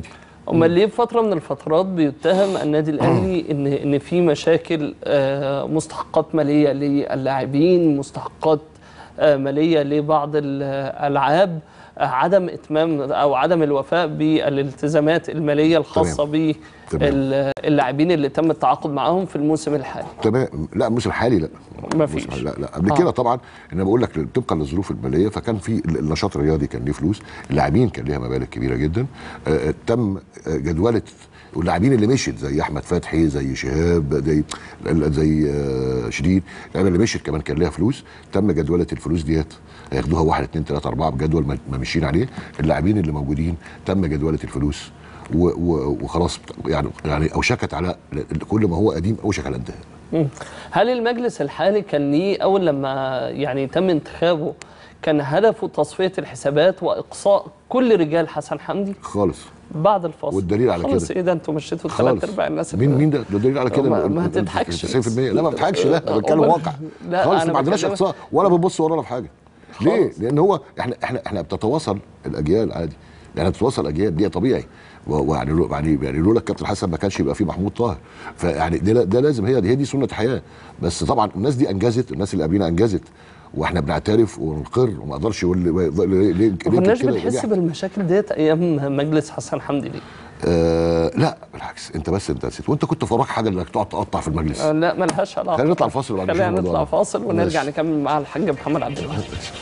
امال ليه في فتره من الفترات بيتهم النادي الاهلي ان ان في مشاكل آه، مستحقات ماليه للاعبين مستحقات آه، ماليه لبعض الالعاب آه، عدم اتمام او عدم الوفاء بالالتزامات الماليه الخاصه باللاعبين اللي تم التعاقد معاهم في الموسم الحالي تمام لا الموسم الحالي لا ما الموسم فيش. الحالي لا لا قبل آه. كده طبعا انا بقول لك طبقا للظروف الماليه فكان في النشاط الرياضي كان ليه فلوس اللاعبين كان ليها مبالغ كبيره جدا آه، تم آه، جدوله واللاعبين اللي مشيت زي احمد فتحي زي شهاب زي زي آه، شديد اللعيبه اللي مشيت كمان كان ليها فلوس تم جدوله الفلوس ديت هياخدوها واحد اثنين ثلاثه اربعه بجدول ما ما ماشيين عليه اللاعبين اللي موجودين تم جدوله الفلوس و- و- وخلاص يعني يعني اوشكت على كل ما هو قديم اوشك على الانتهاء مم. هل المجلس الحالي كان ليه اول لما يعني تم انتخابه كان هدفه تصفيه الحسابات واقصاء كل رجال حسن حمدي خالص بعد الفاصل والدليل على خلاص كده. ايه ده انتوا مشيتوا خالص ثلاث ارباع الناس مين اللي- مين ده؟ ده دليل على كده ما- إن- ما إن- تضحكش. 90% لا ما بضحكش لا انا بتكلم أمال- واقع لا، خالص أنا ما عندناش بكلمك- اقصاء ولا بنبص ورانا في حاجه ليه؟ خالص. لان هو احنا احنا احنا بتتواصل الاجيال عادي يعني بتتواصل الاجيال دي طبيعي و- ويعني لو- يعني يعني لولا الكابتن حسن ما كانش يبقى فيه محمود طاهر فيعني ده, ده لازم هي دي هي دي سنه حياه بس طبعا الناس دي انجزت الناس اللي قبلنا انجزت واحنا بنعترف ونقر وما اقدرش يقول لي ليه ليه- ليه ما كناش كده بنحس ونجحت. بالمشاكل ديت ايام مجلس حسن حمدي ليه؟ آه لا بالعكس انت بس انت نسيت وانت كنت وراك حاجه انك تقعد تقطع في المجلس آه، لا ملهاش علاقه خلينا نطلع الفاصل وبعد خلينا نشوف الموضوع نطلع ده. فاصل ونرجع ماشي. نكمل مع الحاج محمد عبد الوهاب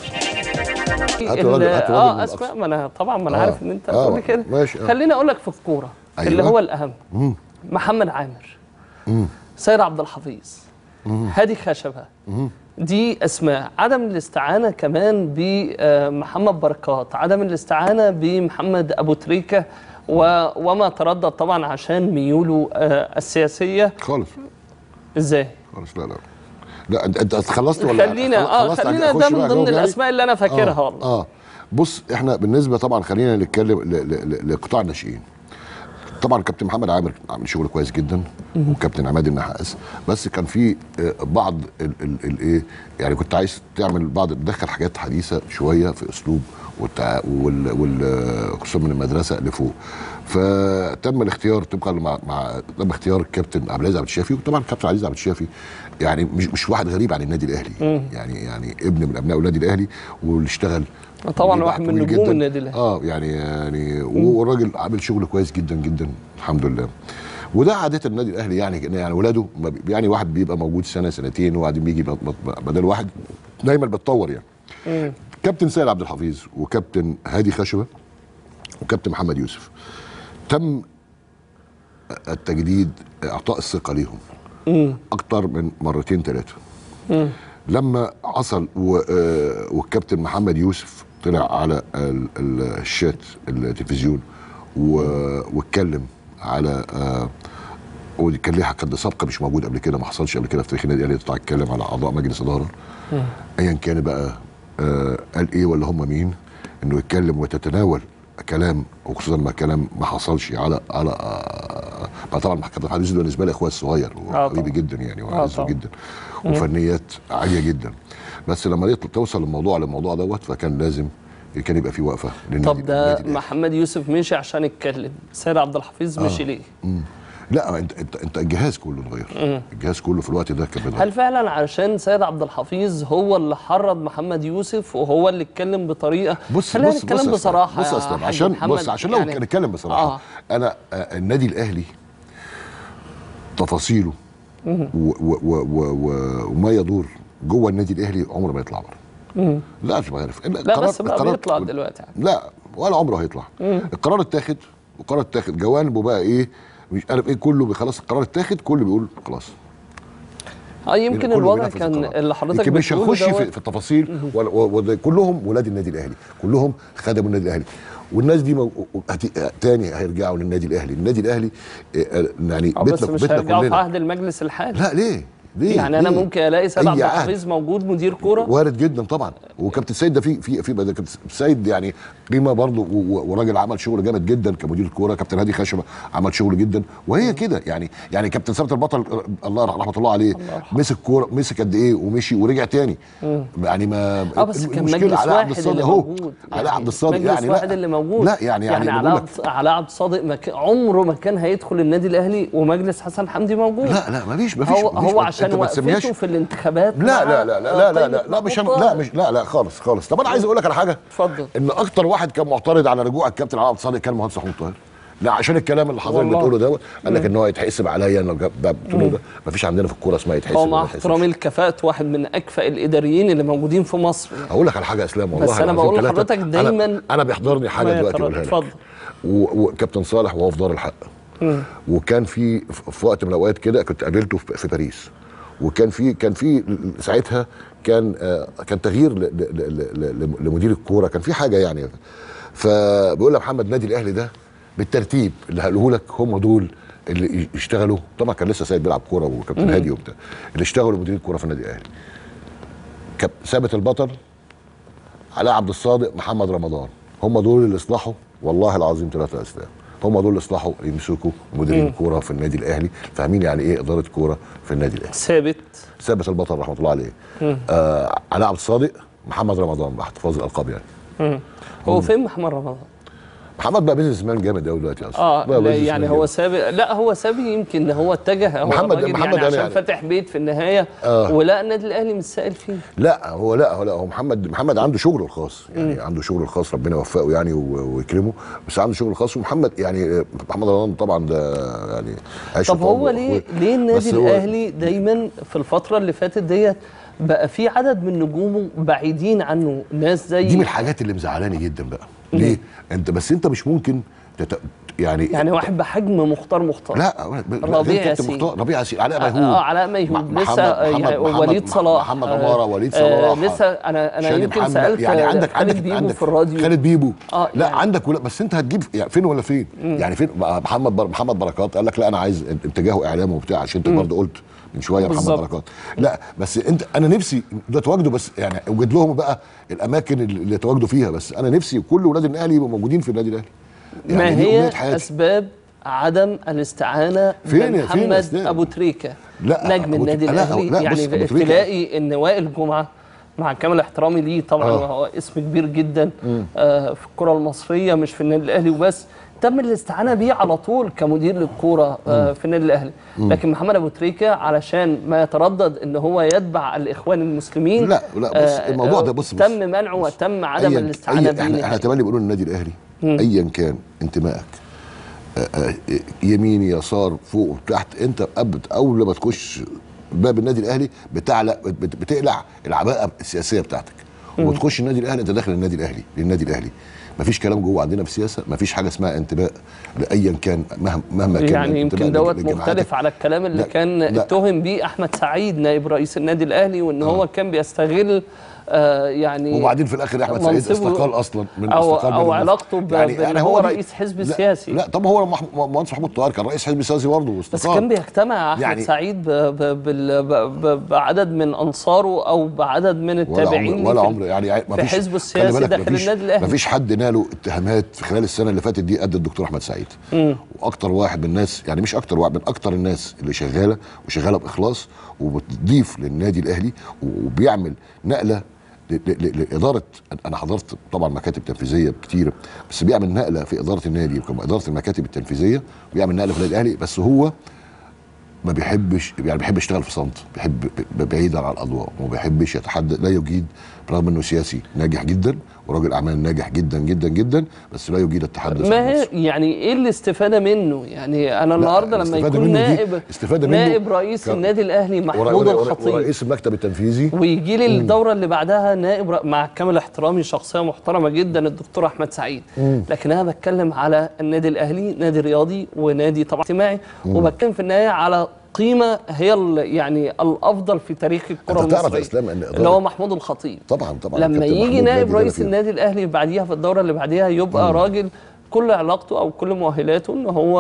هات ال- الراجل- هات الراجل من اه اسماء الأقصى. ما انا طبعا ما انا آه. عارف ان انت آه، هتقول لي كده ماشي، آه. خليني اقول لك في الكوره أيوة. اللي هو الاهم محمد عامر سيد عبد الحفيظ هادي خشبه دي اسماء عدم الاستعانه كمان بمحمد بركات عدم الاستعانه بمحمد ابو تريكه و- وما تردد طبعا عشان ميوله آه، السياسيه خالص ازاي خالص لا لا لا انت انت خلصت ولا خلينا اه خلصت؟ خلينا أخش ده من بقى ضمن أجاوب يعني؟ الاسماء اللي انا فاكرها آه. والله اه بص احنا بالنسبه طبعا خلينا نتكلم ل- ل- ل- لقطاع الناشئين طبعا كابتن محمد عامر عامل شغل كويس جدا وكابتن عماد النحاس بس كان في آه، بعض الايه يعني كنت عايز تعمل بعض تدخل حاجات حديثه شويه في اسلوب والتع... وال... وال... خصوصا من المدرسه لفوق فتم الاختيار طبقا مع, مع تم اختيار الكابتن عبد العزيز عبد الشافي وطبعا الكابتن عبد العزيز عبد الشافي يعني مش مش واحد غريب عن النادي الاهلي يعني يعني ابن من ابناء النادي الاهلي واللي اشتغل طبعا بيبقى واحد من طويل نجوم جداً. النادي الاهلي اه يعني يعني والراجل عامل شغل كويس جدا جدا الحمد لله وده عاده النادي الاهلي يعني يعني ولاده ما بي- يعني واحد بيبقى موجود سنه سنتين وبعدين بيجي ب- ب- بدل واحد دايما بتطور يعني كابتن سيد عبد الحفيظ وكابتن هادي خشبه وكابتن محمد يوسف تم التجديد اعطاء الثقه ليهم اكتر من مرتين ثلاثه لما حصل و- آه، والكابتن محمد يوسف طلع على ال- ال- الشات التلفزيون و- واتكلم على آه، وكان ليها قد سابقه مش موجود قبل كده ما حصلش قبل كده في تاريخ النادي الاهلي يطلع يتكلم على اعضاء مجلس اداره ايا كان بقى آه قال ايه ولا هم مين انه يتكلم وتتناول كلام وخصوصا ما كلام ما حصلش على على آه ما طبعا كابتن حديث بالنسبه لي اخويا الصغير آه وحبيبي طبعاً. جدا يعني آه وعزه طبعاً. جدا وفنيات عاليه جدا بس لما يطل- توصل الموضوع للموضوع دوت فكان لازم كان يبقى في وقفه للنادي طب ده للنادي الأهلي. محمد يوسف مشي عشان يتكلم سيد عبد الحفيظ مشي ليه لا انت انت انت الجهاز كله اتغير الجهاز كله في الوقت ده كان بيتغير هل فعلا عشان سيد عبد الحفيظ هو اللي حرض محمد يوسف وهو اللي اتكلم بطريقه بص خلينا بص نتكلم بص يا بصراحه أسلام. بص يا يا اسلام حاج عشان محمد، بص عشان لو يعني- نتكلم بصراحه آه. انا آه، النادي الاهلي تفاصيله و و و و و وما يدور جوه النادي الاهلي عمره ما يطلع بره لا مش عارف لا بس بقى بيطلع دلوقتي يعني. لا ولا عمره هيطلع القرار اتاخد والقرار اتاخد جوانبه بقى ايه مش عارف ايه كله خلاص القرار اتاخد كله بيقول خلاص اه يمكن كله الوضع بينفذ كان القرار. اللي حضرتك يمكن مش بتقوله هنخش في, دوت في التفاصيل ولا- و- و- كلهم ولاد النادي الاهلي كلهم خدموا النادي الاهلي والناس دي مو... هت... تاني هيرجعوا للنادي الاهلي النادي الاهلي آه، آه، يعني آه، بس بيتنا مش بيتنا هيرجعوا في كلنا عهد المجلس الحالي لا ليه ليه؟ يعني انا ليه؟ ممكن الاقي سيد أي عبد عهد. الحفيظ موجود مدير كوره وارد جدا طبعا وكابتن سيد ده في في في ده كابتن سيد يعني قيمه برضه و- و- وراجل عمل شغل جامد جدا كمدير كوره كابتن هادي خشبه عمل شغل جدا وهي كده يعني يعني كابتن ثابت البطل الله رحمه الله عليه مسك كوره مسك قد ايه ومشي ورجع تاني يعني ما اه بس كان المشكلة مجلس علاء عبد واحد الصادق اللي اهو موجود علاء عبد الصادق مجلس يعني واحد لا اللي موجود لا يعني يعني, يعني أنا علاء بقول لك عبد- علاء عبد الصادق ما كان- عمره ما كان هيدخل النادي الاهلي ومجلس حسن حمدي موجود لا لا مفيش مفيش هو مفيش هو ما- عشان أنت ما تسميهاش- وقفته في الانتخابات لا مع لا لا لا لا لا لا, قيمة لا مش محمود هم لا طاهر. مش لا لا خالص خالص طب انا عايز اقول لك على حاجه اتفضل ان اكتر واحد كان معترض على رجوع الكابتن علاء عبد الصادق كان المهندس محمود طاهر لا عشان الكلام اللي حضرتك والله. بتقوله دوت قال لك ان هو يتحسب عليا انا جاب- ده بتقوله ده مفيش عندنا في الكوره اسمها يتحسب هو ولا مع ما يتحسبش. احترامي لكفاءة واحد من اكفأ الاداريين اللي موجودين في مصر يعني. اقول لك على حاجه يا اسلام والله بس أنا العظيم بقول ثلاثة. لحضرتك أنا- دايماً انا بيحضرني حاجه ما دلوقتي يتردد. اقولها لك اتفضل. و- وكابتن صالح وهو في دار الحق وكان في في وقت من الاوقات كده كنت قابلته في في باريس وكان في كان في ساعتها كان آه، كان تغيير ل- ل- ل- ل- لمدير الكوره كان في حاجه يعني فبيقول لي محمد نادي الاهلي ده بالترتيب اللي هقوله لك هم دول اللي يشتغلوا طبعا كان لسه سيد بيلعب كوره وكابتن هادي وبتاع اللي اشتغلوا مدير الكوره في النادي الاهلي كاب- ثابت البطل علاء عبد الصادق محمد رمضان هم دول اللي اصلحوا والله العظيم ثلاثه اسلام هم دول اللي اصلحوا يمسكوا مديرين كوره في النادي الاهلي فاهمين يعني ايه اداره كوره في النادي الاهلي ثابت ثابت البطل رحمه الله عليه آه علاء عبد الصادق محمد رمضان مع احتفاظ الالقاب يعني هو فين محمد رمضان؟ محمد بقى بيزنس مان جامد قوي دلوقتي اصلا اه بقى لا business يعني man هو جامد. سابق لا هو سابق يمكن هو اتجه هو محمد- راجل محمد يعني أنا عشان يعني. فاتح بيت في النهايه آه. ولا النادي الاهلي مش سائل فيه لا هو لا هو لا هو محمد محمد عنده شغله الخاص يعني عنده شغله الخاص ربنا يوفقه يعني و- ويكرمه بس عنده شغل خاص ومحمد يعني محمد رمضان طبعا ده يعني عايش طب في هو طبعه ليه وأخوه. ليه النادي بس هو- الاهلي دايما في الفتره اللي فاتت ديت بقى في عدد من نجومه بعيدين عنه ناس زي دي من الحاجات اللي مزعلاني جدا بقى ليه انت بس انت مش ممكن تت... يعني يعني واحد بحجم مختار مختار لا ب- ربيع غير كابتن ياسين. مختار ربيع ياسين علاء اه ميهوب آه، علاء ميهوب مح- لسه محمد- آه، محمد- يعني محمد- وليد صلاح محمد آه، عماره وليد آه، صلاح لسه انا انا شادي يمكن محمد. سالت يعني آه، عندك خالد عندك بيبو عندك في الراديو خالد بيبو آه، لا يعني- عندك ولا بس انت هتجيب يعني فين ولا فين يعني فين بقى محمد بر... محمد بركات قال لك لا انا عايز اتجاهه اعلام وبتاع عشان انت برضه قلت من شويه محمد بالظبط. بركات لا بس انت انا نفسي ده تواجدوا بس يعني اوجد لهم بقى الاماكن اللي يتواجدوا فيها بس انا نفسي كل اولاد الاهلي يبقوا موجودين في النادي الاهلي ما دي هي أمنية حياتي. اسباب عدم الاستعانه فين يا- فين يا بمحمد أستاذ؟ ابو تريكه لا، نجم أبو النادي تريكة- لا، الاهلي لا، بص، يعني أبو تريكة- تلاقي ان وائل جمعه مع كامل احترامي ليه طبعا آه. وهو اسم كبير جدا آه في الكره المصريه مش في النادي الاهلي وبس تم الاستعانه بيه على طول كمدير للكوره آه في النادي الاهلي لكن محمد ابو تريكه علشان ما يتردد ان هو يتبع الاخوان المسلمين لا، لا، بص، الموضوع ده بص- بص. تم منعه وتم عدم أياً- الاستعانه أياً- بيه احنا احنا نهائياً. تملي بنقول النادي الاهلي ايا كان انتمائك آه، آه، يمين يسار فوق تحت انت قبل اول ما تخش باب النادي الاهلي بتعلق بت- بتقلع العباءه السياسيه بتاعتك وتخش النادي الاهلي انت داخل النادي الاهلي للنادي الاهلي مفيش كلام جوه عندنا في السياسه مفيش حاجه اسمها انتماء لايا كان مهما مهما كان يعني يمكن انتماء دوت لجماعاتك. مختلف على الكلام اللي لا، كان لا. اتهم بيه احمد سعيد نائب رئيس النادي الاهلي وان هو كان بيستغل آه يعني وبعدين في الاخر احمد سعيد منصبه- استقال اصلا من أو- استقال أو من علاقته ب- بأن هو رئيس حزب لا سياسي. لا طب هو مح- مهندس محمود طاهر كان رئيس حزب سياسي برضه بس واستقال كان بيجتمع احمد يعني- سعيد ب ب بال- ب ب بعدد من انصاره او بعدد من ولا التابعين عمر ليه ولا في- عمر يعني ما في فيش حزبه السياسي داخل النادي الاهلي ما فيش حد ناله اتهامات في خلال السنه اللي فاتت دي قد الدكتور احمد سعيد واكتر واحد من الناس يعني مش اكتر واحد من اكتر الناس اللي شغاله وشغاله باخلاص وبتضيف للنادي الاهلي وبيعمل نقله ل- ل- ل- لاداره انا حضرت طبعا مكاتب تنفيذيه كتير بس بيعمل نقله في اداره النادي اداره المكاتب التنفيذيه بيعمل نقله في النادي الاهلي بس هو ما بيحبش يعني بيحب يشتغل في صمت بيحب ب- بعيد عن الاضواء وما بيحبش يتحدث لا يجيد رغم انه سياسي ناجح جدا وراجل اعمال ناجح جدا جدا جدا بس لا يجيد التحدث ما عن هي نفسه. يعني ايه الاستفاده منه يعني انا النهارده لما الاستفادة يكون منه دي- نائب استفادة منه نائب رئيس كان- النادي الاهلي ورا- محمود ورا- ورا- الخطيب ورئيس المكتب التنفيذي ويجي لي الدوره اللي بعدها نائب ر- مع كامل احترامي شخصيه محترمه جدا الدكتور احمد سعيد لكن انا بتكلم على النادي الاهلي نادي رياضي ونادي طبعا اجتماعي وبتكلم في النهايه على قيمه هي ال- يعني الافضل في تاريخ الكره أنت تعرف يا المصريه إسلام إن اللي هو محمود الخطيب طبعا طبعا لما كابتن يجي محمود نائب نادي رئيس فيها. النادي الاهلي بعديها في الدوره اللي بعديها يبقى راجل كل علاقته او كل مؤهلاته ان هو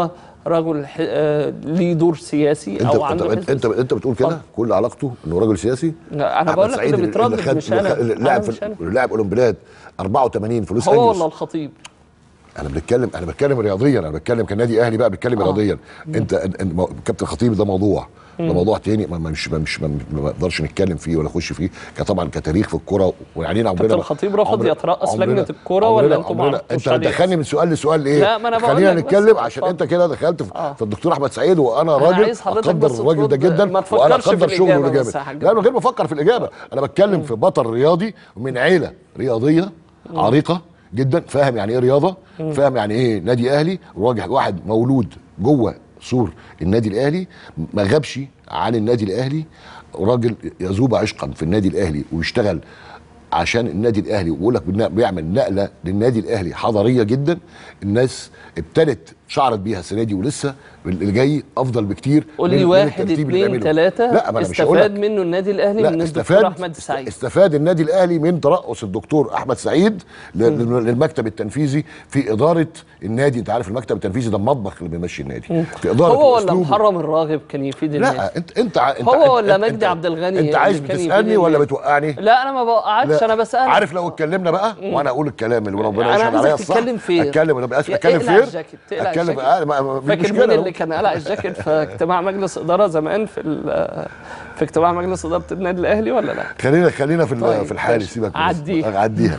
رجل ح- آه، ليه دور سياسي انت او انت عنده انت, حزب انت, انت بتقول كده اتفضل. كل علاقته انه راجل سياسي انا أحمد بقول لك سعيد اللي بيتردد خد- مش انا اللي أنا لاعب مش في أنا. لاعب اولمبياد 84 في لوس هو انجلوس ولا الخطيب انا بنتكلم انا بتكلم رياضيا انا بتكلم كنادي اهلي بقى بتكلم آه. رياضيا انت انت- مو- كابتن خطيب ده موضوع ده موضوع تاني ما ما- مش ما مش ما ما نقدرش نتكلم فيه ولا نخش فيه كطبعا كتاريخ في الكوره وعنينا عمرنا كابتن ما- الخطيب رفض عمرنا- يترأس عمرنا- لجنة الكورة ولا عمرنا- انتوا ما عمرنا- عرفتوش انت عليه؟ هتدخلني من سؤال لسؤال ليه؟ لا، ما أنا بقول خلينا لك بس نتكلم عشان اتفضل. انت كده دخلت في, آه. في الدكتور احمد سعيد وانا أنا راجل عايز حضرتك اقدر بس الراجل ده ترد- جدا ما وانا تفكرش في اقدر شغله الإجابة جامد بس يا حاج. لا من غير ما افكر في الاجابه انا بتكلم في بطل رياضي من عيله رياضيه عريقه جدا فاهم يعني ايه رياضه فاهم يعني ايه نادي اهلي واجه واحد مولود جوه سور النادي الاهلي ما غابش عن النادي الاهلي راجل يذوب عشقا في النادي الاهلي ويشتغل عشان النادي الاهلي ويقول لك بنا- بيعمل نقله للنادي الاهلي حضاريه جدا الناس ابتدت شعرت بيها السنه دي ولسه اللي جاي افضل بكتير قول من- لي من واحد الترتيب اللي اثنين بيعمله. ثلاثة لا ما انا مش هقول لك استفاد منه النادي الأهلي لا من استفاد الدكتور أحمد السعيد استفاد النادي الاهلي من ترأس الدكتور احمد سعيد ل- للمكتب التنفيذي في اداره النادي انت عارف المكتب التنفيذي ده المطبخ اللي بيمشي النادي في اداره هو ولا وأسلوبه. محرم الراغب كان يفيد النادي لا انت انت ع- انت هو انت- ولا انت- مجدي انت- عبد الغني انت عايز اللي كان بتسالني يفيد ولا النادي؟ بتوقعني لا أنا ما بوقعكش أنا بسألك عارف لو اتكلمنا بقى وانا اقول الكلام اللي ربنا أنا يشهد عايزك عليا الصح تتكلم فير. اتكلم انا بس يا اتكلم اقلع فير الجاكيت، اقلع اتكلم الجاكيت. آه، ما- ما- مش فاكر مشكلة مين لو- اللي كان قلع الجاكيت في اجتماع مجلس اداره زمان في ال- في اجتماع مجلس اداره النادي الاهلي ولا لا؟ خلينا خلينا في ال- طيب، في الحالي ماشي. سيبك من- عديها. عديها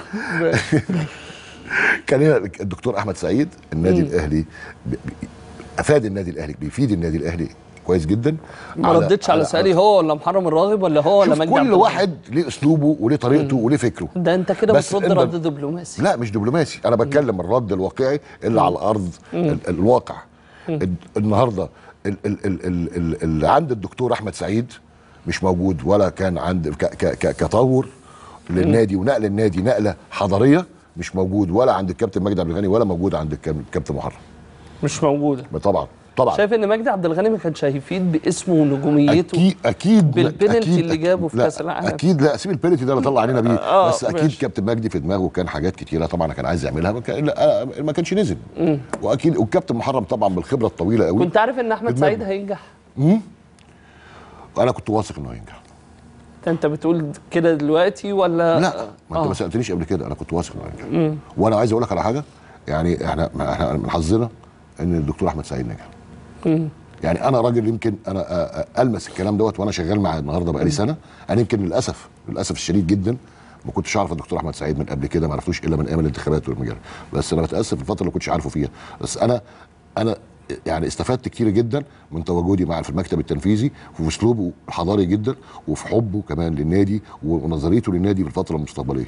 خلينا الدكتور احمد سعيد النادي الاهلي ب- ب- افاد النادي الاهلي بيفيد النادي الاهلي كويس جدا ما ردتش على سؤالي هو ولا محرم الراغب ولا هو ولا شوف مجدي كل عبد الغني؟ واحد ليه اسلوبه وليه طريقته وليه فكره ده انت كده بس بترد انت- رد دبلوماسي لا مش دبلوماسي انا بتكلم الرد الواقعي اللي على الارض ال- الواقع ال- النهارده ال- ال- ال- ال- ال- اللي عند الدكتور احمد سعيد مش موجود ولا كان عند ك- ك- ك- كتطور للنادي ونقل النادي نقله حضاريه مش موجود ولا عند الكابتن مجدي عبد الغني ولا موجود عند الكاب- الكابتن محرم مش موجوده طبعا طبعا شايف ان مجدي عبد الغني ما كانش هيفيد باسمه ونجوميته اكيد اكيد بالبنالتي أكيد- اللي جابه في لا، كأس العالم. اكيد لا سيب البنالتي ده اللي طلع علينا بيه آه، بس اكيد ماشي. كابتن مجدي في دماغه كان حاجات كتيره طبعا كان عايز يعملها ما كان لا، آه، ما كانش نزل واكيد والكابتن محرم طبعا بالخبره الطويله قوي كنت عارف ان احمد بدماغه. سعيد هينجح انا كنت واثق انه هينجح ده انت بتقول كده دلوقتي ولا لا ما انت آه. ما سالتنيش قبل كده انا كنت واثق انه هينجح وانا عايز اقول لك على حاجه يعني احنا احنا من حظنا ان الدكتور احمد سعيد نجح يعني انا راجل يمكن انا أ- أ- المس الكلام دوت وانا شغال معاه النهارده بقالي سنه انا يمكن للاسف للاسف الشديد جدا ما كنتش اعرف الدكتور احمد سعيد من قبل كده ما عرفتوش الا من ايام الانتخابات والمجال بس انا بتاسف الفتره اللي كنتش عارفه فيها بس انا انا يعني استفدت كتير جدا من تواجدي معاه في المكتب التنفيذي وفي اسلوبه الحضاري جدا وفي حبه كمان للنادي ونظريته للنادي في الفتره المستقبليه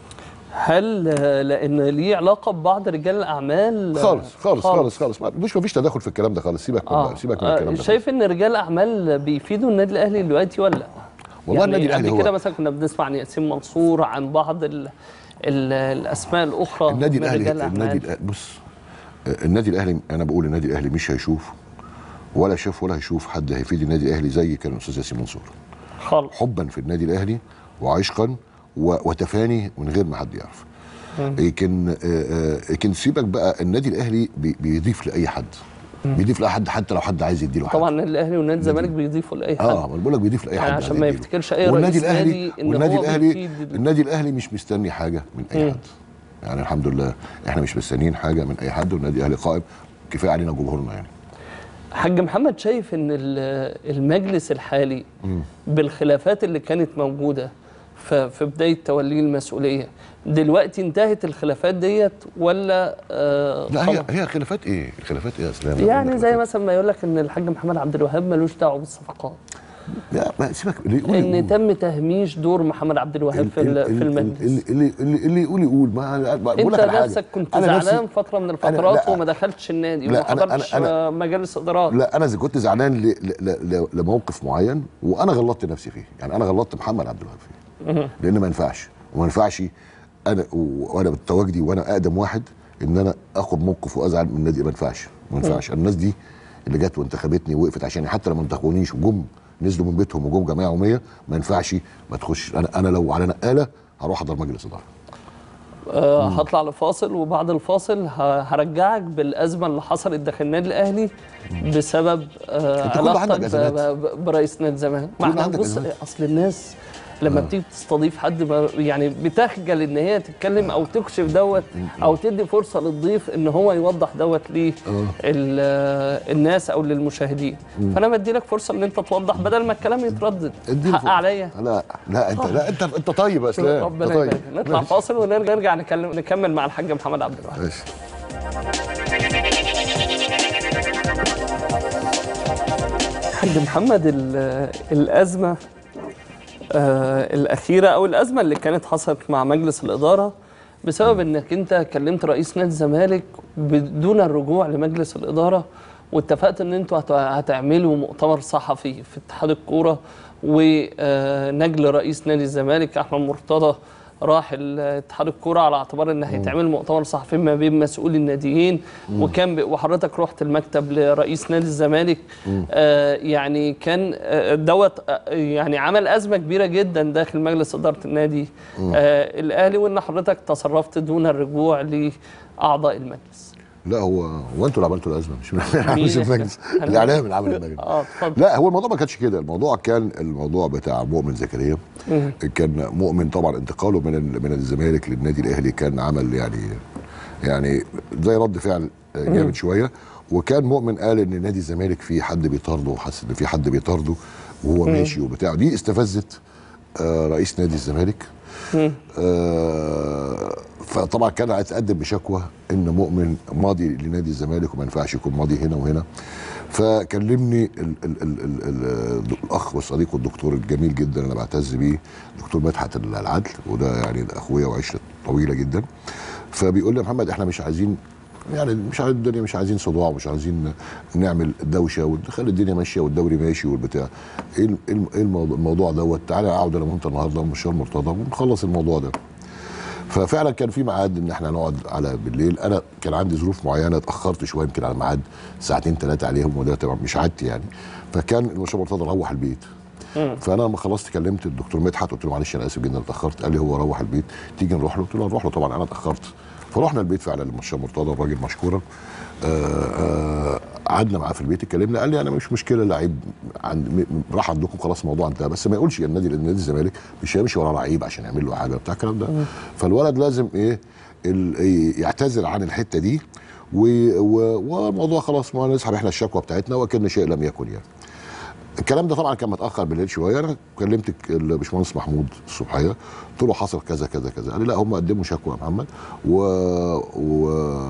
هل آه، لان ليه علاقه ببعض رجال الاعمال آه، خالص خالص خالص خالص ما- مش مفيش تدخل في الكلام ده خالص سيبك اه من سيبك من آه، الكلام ده شايف ان رجال الاعمال بيفيدوا النادي الاهلي دلوقتي ولا لا؟ والله النادي الأهلي قبل هو- كده مثلا كنا بنسمع عن ياسين منصور عن بعض ال ال الاسماء الاخرى النادي من الاهلي رجال النادي الأعمال. الأهلي بص آه، النادي الاهلي انا بقول النادي الاهلي مش هيشوف ولا شاف ولا هيشوف حد هيفيد النادي الاهلي زي كان الاستاذ ياسين منصور خالص حبا في النادي الاهلي وعشقا و- وتفاني من غير ما حد يعرف لكن آه، آه، لكن سيبك بقى النادي الاهلي بي- بيضيف لاي حد بيضيف لاي حد حتى لو حد عايز يديله حاجه طبعا النادي الاهلي والنادي الزمالك بيضيفوا لاي حد اه ما أنا بقول لك بيضيف لاي يعني حد عشان عايز ما يديله. يفتكرش أي والنادي رئيس الاهلي نادي إن والنادي هو الاهلي بيفيد- النادي الاهلي مش مستني حاجه من اي حد يعني الحمد لله احنا مش مستنيين حاجه من اي حد والنادي الاهلي قائم كفايه علينا جمهورنا يعني حاج محمد شايف ان ال- المجلس الحالي بالخلافات اللي كانت موجوده ف- في بدايه توليه المسؤوليه دلوقتي انتهت الخلافات ديت ولا آه لا خلاص؟ هي هي خلافات ايه؟ خلافات ايه يا اسلام؟ يعني زي خلافات. مثلا ما يقول لك ان الحاج محمد عبد الوهاب ملوش دعوه بالصفقات لا ما سيبك اللي يقول ان يقول. تم تهميش دور محمد عبد الوهاب في ال- في المجلس اللي اللي اللي, اللي يقول يقول ما بقول انت لك على حاجه نفسك كنت أنا نفسي- زعلان فتره من الفترات لا. وما دخلتش النادي لا، وما أنا- أنا- حضرتش أنا- آه، مجالس ادارات لا انا إذا كنت زعلان ل- ل- ل- لموقف معين وانا غلطت نفسي فيه يعني انا غلطت محمد عبد الوهاب فيه لان ما ينفعش وما ينفعش انا و- وانا بتواجدي وانا اقدم واحد ان انا اخد موقف وازعل من النادي ما ينفعش ما ينفعش الناس دي اللي جت وانتخبتني ووقفت عشان حتى لما انتخبونيش وجم نزلوا من بيتهم وجم جمعيه يوميه ما ينفعش ما تخش انا انا لو على نقاله هروح احضر مجلس اداره آه هطلع لفاصل وبعد الفاصل ه- هرجعك بالازمه اللي حصلت داخل النادي الاهلي بسبب آه أنت كل عندك علاقتك ب- أزمات. ب- برئيس نادي الزمالك ما كل احنا عندك بص أزمات. اصل الناس لما بتيجي تستضيف حد ما- يعني بتخجل ان هي تتكلم او تكشف دوت او تدي فرصه للضيف ان هو يوضح دوت للناس او للمشاهدين فانا بدي لك فرصه ان انت توضح بدل ما الكلام يتردد اديني حق فرصة. عليا لا لا انت لا انت انت طيب يا اسلام انت ربنا طيب يبارك نطلع فاصل ونرجع نكلم نكمل مع الحاج محمد عبد الوهاب ماشي حاج محمد ال- الأزمة آه، الأخيرة أو الأزمة اللي كانت حصلت مع مجلس الإدارة بسبب إنك أنت كلمت رئيس نادي الزمالك بدون الرجوع لمجلس الإدارة واتفقت إن أنتوا هت- هتعملوا مؤتمر صحفي في اتحاد الكورة ونجل رئيس نادي الزمالك أحمد مرتضى راح ال- اتحاد الكوره على اعتبار ان هيتعمل مؤتمر صحفي ما بين مسؤولي الناديين وكان ب- وحضرتك رحت المكتب لرئيس نادي الزمالك آه يعني كان آه دوت آه يعني عمل ازمه كبيره جدا داخل مجلس اداره النادي آه الاهلي وان حضرتك تصرفت دون الرجوع لاعضاء المجلس لا هو هو انتوا اللي عملتوا الازمه مش مين مش إحنا؟ المجلس الاعلام اللي عمل المجلس اه اتفضل لا هو الموضوع ما كانش كده الموضوع كان الموضوع بتاع مؤمن زكريا كان مؤمن طبعا انتقاله من ال- من الزمالك للنادي الاهلي كان عمل يعني يعني زي رد فعل جامد شويه وكان مؤمن قال ان نادي الزمالك في حد بيطارده وحس ان في حد بيطارده وهو ماشي وبتاع دي استفزت آه، رئيس نادي الزمالك آه، فطبعا كان عايز يتقدم بشكوى ان مؤمن ماضي لنادي الزمالك وما ينفعش يكون ماضي هنا وهنا فكلمني ال ال ال ال ال الاخ والصديق والدكتور الجميل جدا انا بعتز بيه دكتور مدحت العدل وده يعني اخويا وعشره طويله جدا فبيقول لي يا محمد احنا مش عايزين يعني مش عايزين الدنيا مش عايزين صداع ومش عايزين نعمل دوشه ونخلي الدنيا ماشيه والدوري ماشي والبتاع ايه ال- ايه الم- إيه الموضوع, الموضوع دوت تعالى اقعد انا وانت النهارده ومشوار مرتضى ونخلص الموضوع ده ففعلا كان في ميعاد ان احنا نقعد على بالليل انا كان عندي ظروف معينه اتاخرت شويه يمكن على الميعاد ساعتين ثلاثه عليهم وده طبعا مش عادتي يعني فكان المشروع مرتضى روح البيت فانا لما خلصت كلمت الدكتور مدحت قلت له معلش انا اسف جدا اتاخرت قال لي هو روح البيت تيجي نروح له قلت له نروح له طبعا انا اتاخرت فرحنا البيت فعلا للمشروع مرتضى الراجل مشكورا آه، آه، قعدنا معاه في البيت اتكلمنا قال لي انا مش مشكله لعيب عند م- م- راح عندكم خلاص الموضوع انتهى بس ما يقولش النادي نادي الزمالك مش هيمشي ورا لعيب عشان يعمل له حاجه بتاع الكلام ده فالولد لازم ايه ال- إيه، يعتذر عن الحته دي و- و- والموضوع خلاص ما نسحب احنا الشكوى بتاعتنا وكان شيء لم يكن يعني الكلام ده طبعا كان متاخر بالليل شويه انا كلمت ك- الباشمهندس محمود الصبحيه قلت له حصل كذا كذا كذا قال لي لا هم قدموا شكوى يا محمد و, و...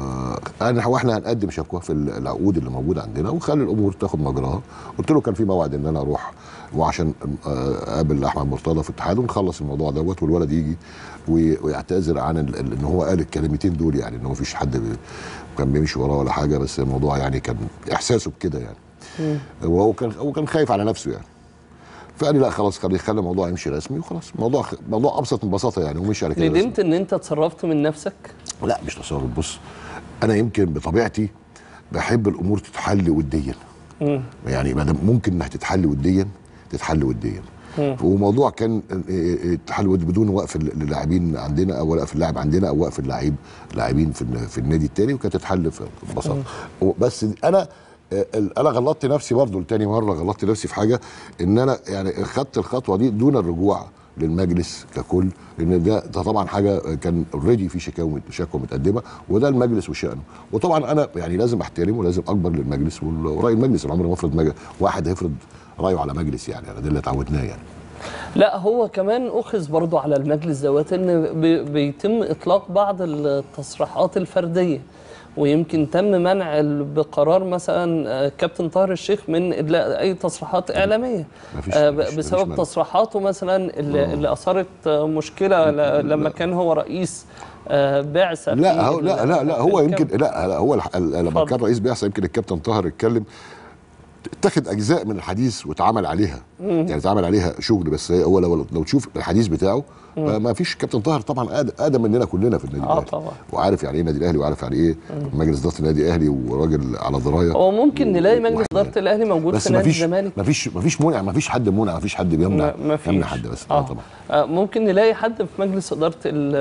انا واحنا هنقدم شكوى في ال- العقود اللي موجوده عندنا ونخلي الامور تاخد مجراها قلت له كان في موعد ان انا اروح وعشان آه، اقابل احمد مرتضى في الاتحاد ونخلص الموضوع دوت والولد يجي وي- ويعتذر عن ال- ال- ان هو قال الكلمتين دول يعني ان هو مفيش حد بي- كان بيمشي وراه ولا حاجه بس الموضوع يعني كان احساسه بكده يعني وهو كان هو كان خايف على نفسه يعني فقال لي لا خلاص خلي خلي الموضوع يمشي رسمي وخلاص الموضوع خ- موضوع ابسط من بساطه يعني ومشي على كده رسمي. ندمت ان انت اتصرفت من نفسك لا مش تصرف بص انا يمكن بطبيعتي بحب الامور تتحل وديا يعني ما دام ممكن انها تتحل وديا تتحل وديا وموضوع كان التحل ودي بدون وقف اللاعبين عندنا او وقف اللاعب عندنا او وقف اللاعب لاعبين في الن- في النادي التاني وكانت تتحل في ببساطه بس انا انا غلطت نفسي برضو لتاني مره غلطت نفسي في حاجه ان انا يعني خدت الخطوه دي دون الرجوع للمجلس ككل لان ده, ده طبعا حاجه كان اوريدي في شكاوى شكوى متقدمه وده المجلس وشانه وطبعا انا يعني لازم احترمه ولازم اكبر للمجلس وال- وراي المجلس العمر ما افرض مج- واحد هيفرض رايه على مجلس يعني انا ده اللي اتعودناه يعني لا هو كمان اخذ برضو على المجلس دوت ان بي- بيتم اطلاق بعض التصريحات الفرديه ويمكن تم منع ال- بقرار مثلا آه، كابتن طاهر الشيخ من ادلاء اي تصريحات اعلاميه مفيش- آه، مفيش- ب- مفيش بسبب منع. تصريحاته مثلا اللي, اللي اثارت آه، مشكله ل- لما كان هو رئيس آه، بعثه لا في هو لا ال- لا لا في هو الكامب. يمكن لا لا هو الح- ال- لما اتفضل. كان رئيس بعثه يمكن الكابتن طاهر اتكلم اتخذ اجزاء من الحديث واتعمل عليها يعني اتعمل عليها شغل بس هي هو لو, لو تشوف الحديث بتاعه ما ما فيش كابتن طاهر طبعا آد- اقدم مننا كلنا في النادي آه الاهلي طبعا. وعارف يعني ايه النادي الاهلي وعارف يعني ايه مجلس اداره النادي الاهلي وراجل على درايه هو ممكن نلاقي مجلس واحد- اداره الاهلي موجود بس في ما نادي فيش الزمالك ما فيش ما فيش منع ما فيش حد منع ما فيش حد بيمنع ما ما فيش يمنع حد بس آه. اه طبعا آه ممكن نلاقي حد في مجلس اداره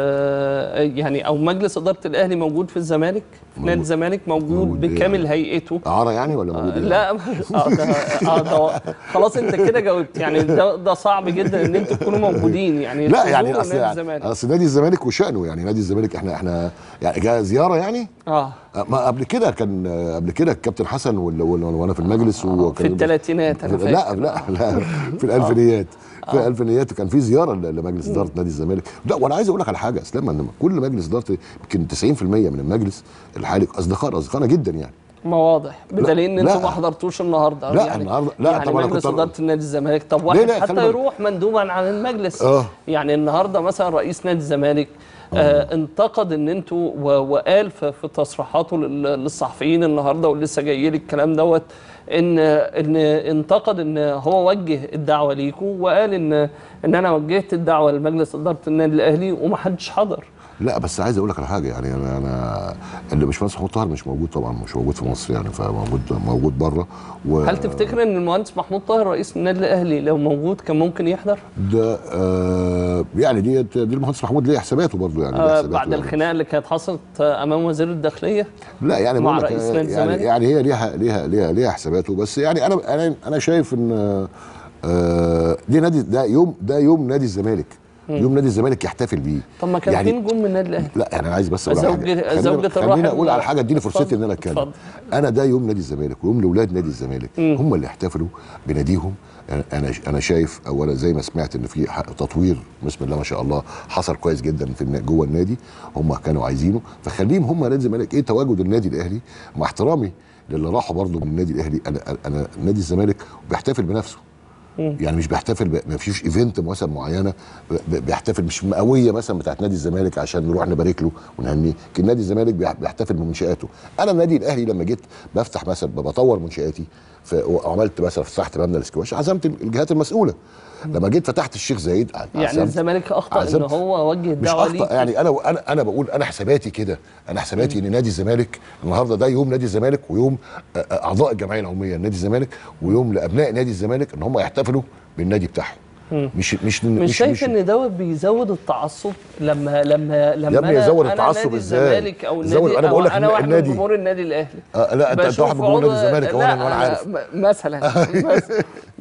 ال- يعني او مجلس اداره الاهلي موجود في الزمالك في نادي موجود. الزمالك موجود, موجود إيه بكامل يعني؟ هيئته اعاره يعني ولا موجود إيه؟ لا اه ده اه ده خلاص انت كده جاوبت يعني ده ده صعب جدا ان انتوا تكونوا موجودين يعني لا يعني تزوروا اصل نادي يعني الزمالك اصل نادي الزمالك وشانه يعني نادي الزمالك احنا احنا يعني جاء زياره يعني اه آه، ما قبل كده كان آه، قبل كده الكابتن حسن وال- وال- وانا في المجلس في وكان الثلاثينات انا لا فاكر لا لا في الالفينيات في الالفينيات كان في زياره ل- لمجلس اداره نادي الزمالك لا وانا عايز اقول لك على حاجه اسلام ان كل مجلس اداره يمكن 90% من المجلس الحالي اصدقاء اصدقائنا جدا يعني ما واضح بدليل ان انتوا لا. ما حضرتوش النهارده لا، يعني النهاردة- لا، يعني طبعا أنا مجلس كنت- اداره النادي الزمالك طب ليه واحد لا؟ خلي حتى بالك. يروح مندوبا عن المجلس آه. يعني النهارده مثلا رئيس نادي الزمالك آه انتقد ان انتوا و- وقال في, في تصريحاته لل- للصحفيين النهارده ولسه جاي لي الكلام دوت ان ان انتقد ان هو وجه الدعوه ليكوا وقال ان ان انا وجهت الدعوه لمجلس اداره النادي الاهلي ومحدش حضر لا بس عايز اقول لك على حاجه يعني انا انا اللي مش مهندس محمود طاهر مش موجود طبعا مش موجود في مصر يعني فموجود موجود بره و هل تفتكر ان المهندس محمود طاهر رئيس النادي الاهلي لو موجود كان ممكن يحضر؟ ده آه يعني دي دي المهندس محمود ليه حساباته برضه يعني ليه آه حساباته بعد يعني. الخناقه اللي كانت حصلت آه، امام وزير الداخليه لا يعني مع بقول لك رئيس آه، نادي يعني, الزمالك؟ يعني هي ليها ليها ليها ليها حساباته بس يعني انا انا انا شايف ان آه، آه دي نادي ده يوم ده يوم نادي الزمالك يوم نادي الزمالك يحتفل بيه طب ما كان يعني في نجوم من النادي الاهلي لا يعني انا عايز بس اقول على زوجة- حاجه خلينا- زوجة الراحل خلينا اقول على حاجه اديني اتفضل، فرصتي ان انا اتكلم اتفضل. انا ده يوم نادي الزمالك ويوم لاولاد نادي الزمالك هم اللي احتفلوا بناديهم أنا- انا انا شايف اولا زي ما سمعت ان في ح- تطوير بسم الله ما شاء الله حصل كويس جدا في النا- جوه النادي هم كانوا عايزينه فخليهم هم نادي الزمالك ايه تواجد النادي الاهلي مع احترامي للي راحوا برضه من النادي الاهلي انا انا نادي الزمالك بيحتفل بنفسه يعني مش بيحتفل ب- ما فيش ايفنت مثلا معينه ب- بيحتفل مش مئويه مثلا بتاعت نادي الزمالك عشان نروح نبارك له ونهنيه لكن نادي الزمالك بيح- بيحتفل بمنشاته انا النادي الاهلي لما جيت بفتح مثلا بطور منشاتي ف- وعملت مثلا فتحت مبنى الاسكواش عزمت الجهات المسؤوله لما جيت فتحت الشيخ زايد يعني عزمت- الزمالك اخطا ان عزمت. هو وجه مش الدعوه اخطا ليك يعني انا انا انا بقول انا حساباتي كده انا حساباتي ان نادي الزمالك النهارده ده يوم نادي الزمالك ويوم آه، آه، اعضاء الجمعيه العموميه لنادي الزمالك ويوم لابناء نادي الزمالك ان هم يحتفلوا بالنادي بتاعهم مش مش مش شايف ان دوت بيزود التعصب لما لما لما يا ابني أنا- يزود أنا التعصب نادي إزاي؟ الزمالك او يزود- النادي أنا بقول لك أو انا إن واحد من النادي- جمهور النادي الاهلي آه لا انت انت بشوف واحد من جمهور نادي عضو- الزمالك اهو لا، انا وانا عارف م- مثلا بس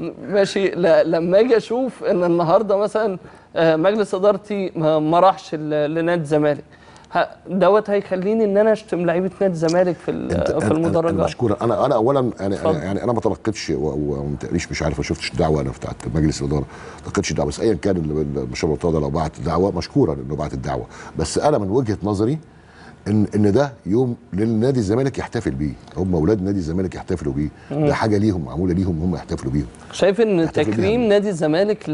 ماشي لا لما اجي اشوف ان النهارده مثلا آه، مجلس ادارتي ما ما راحش ل- لنادي الزمالك ه- دوت هيخليني ان انا اشتم لعيبه نادي الزمالك في ال- انت في أنا- المدرجات انا مشكور انا انا اولا انا اتفضل. أنا يعني انا ما تلقيتش و- و- وما تقريش مش عارف ما شفتش الدعوه انا بتاعت مجلس الاداره ما تلقيتش الدعوه بس ايا كان اللي- المشروع مرتضى لو بعت الدعوه مشكورا انه بعت الدعوه بس انا من وجهه نظري ان ان ده يوم للنادي الزمالك يحتفل بيه هم اولاد نادي الزمالك يحتفلوا بيه ده حاجه ليهم معموله ليهم هم يحتفلوا بيهم شايف ان احتفل بيها. تكريم نادي الزمالك ل-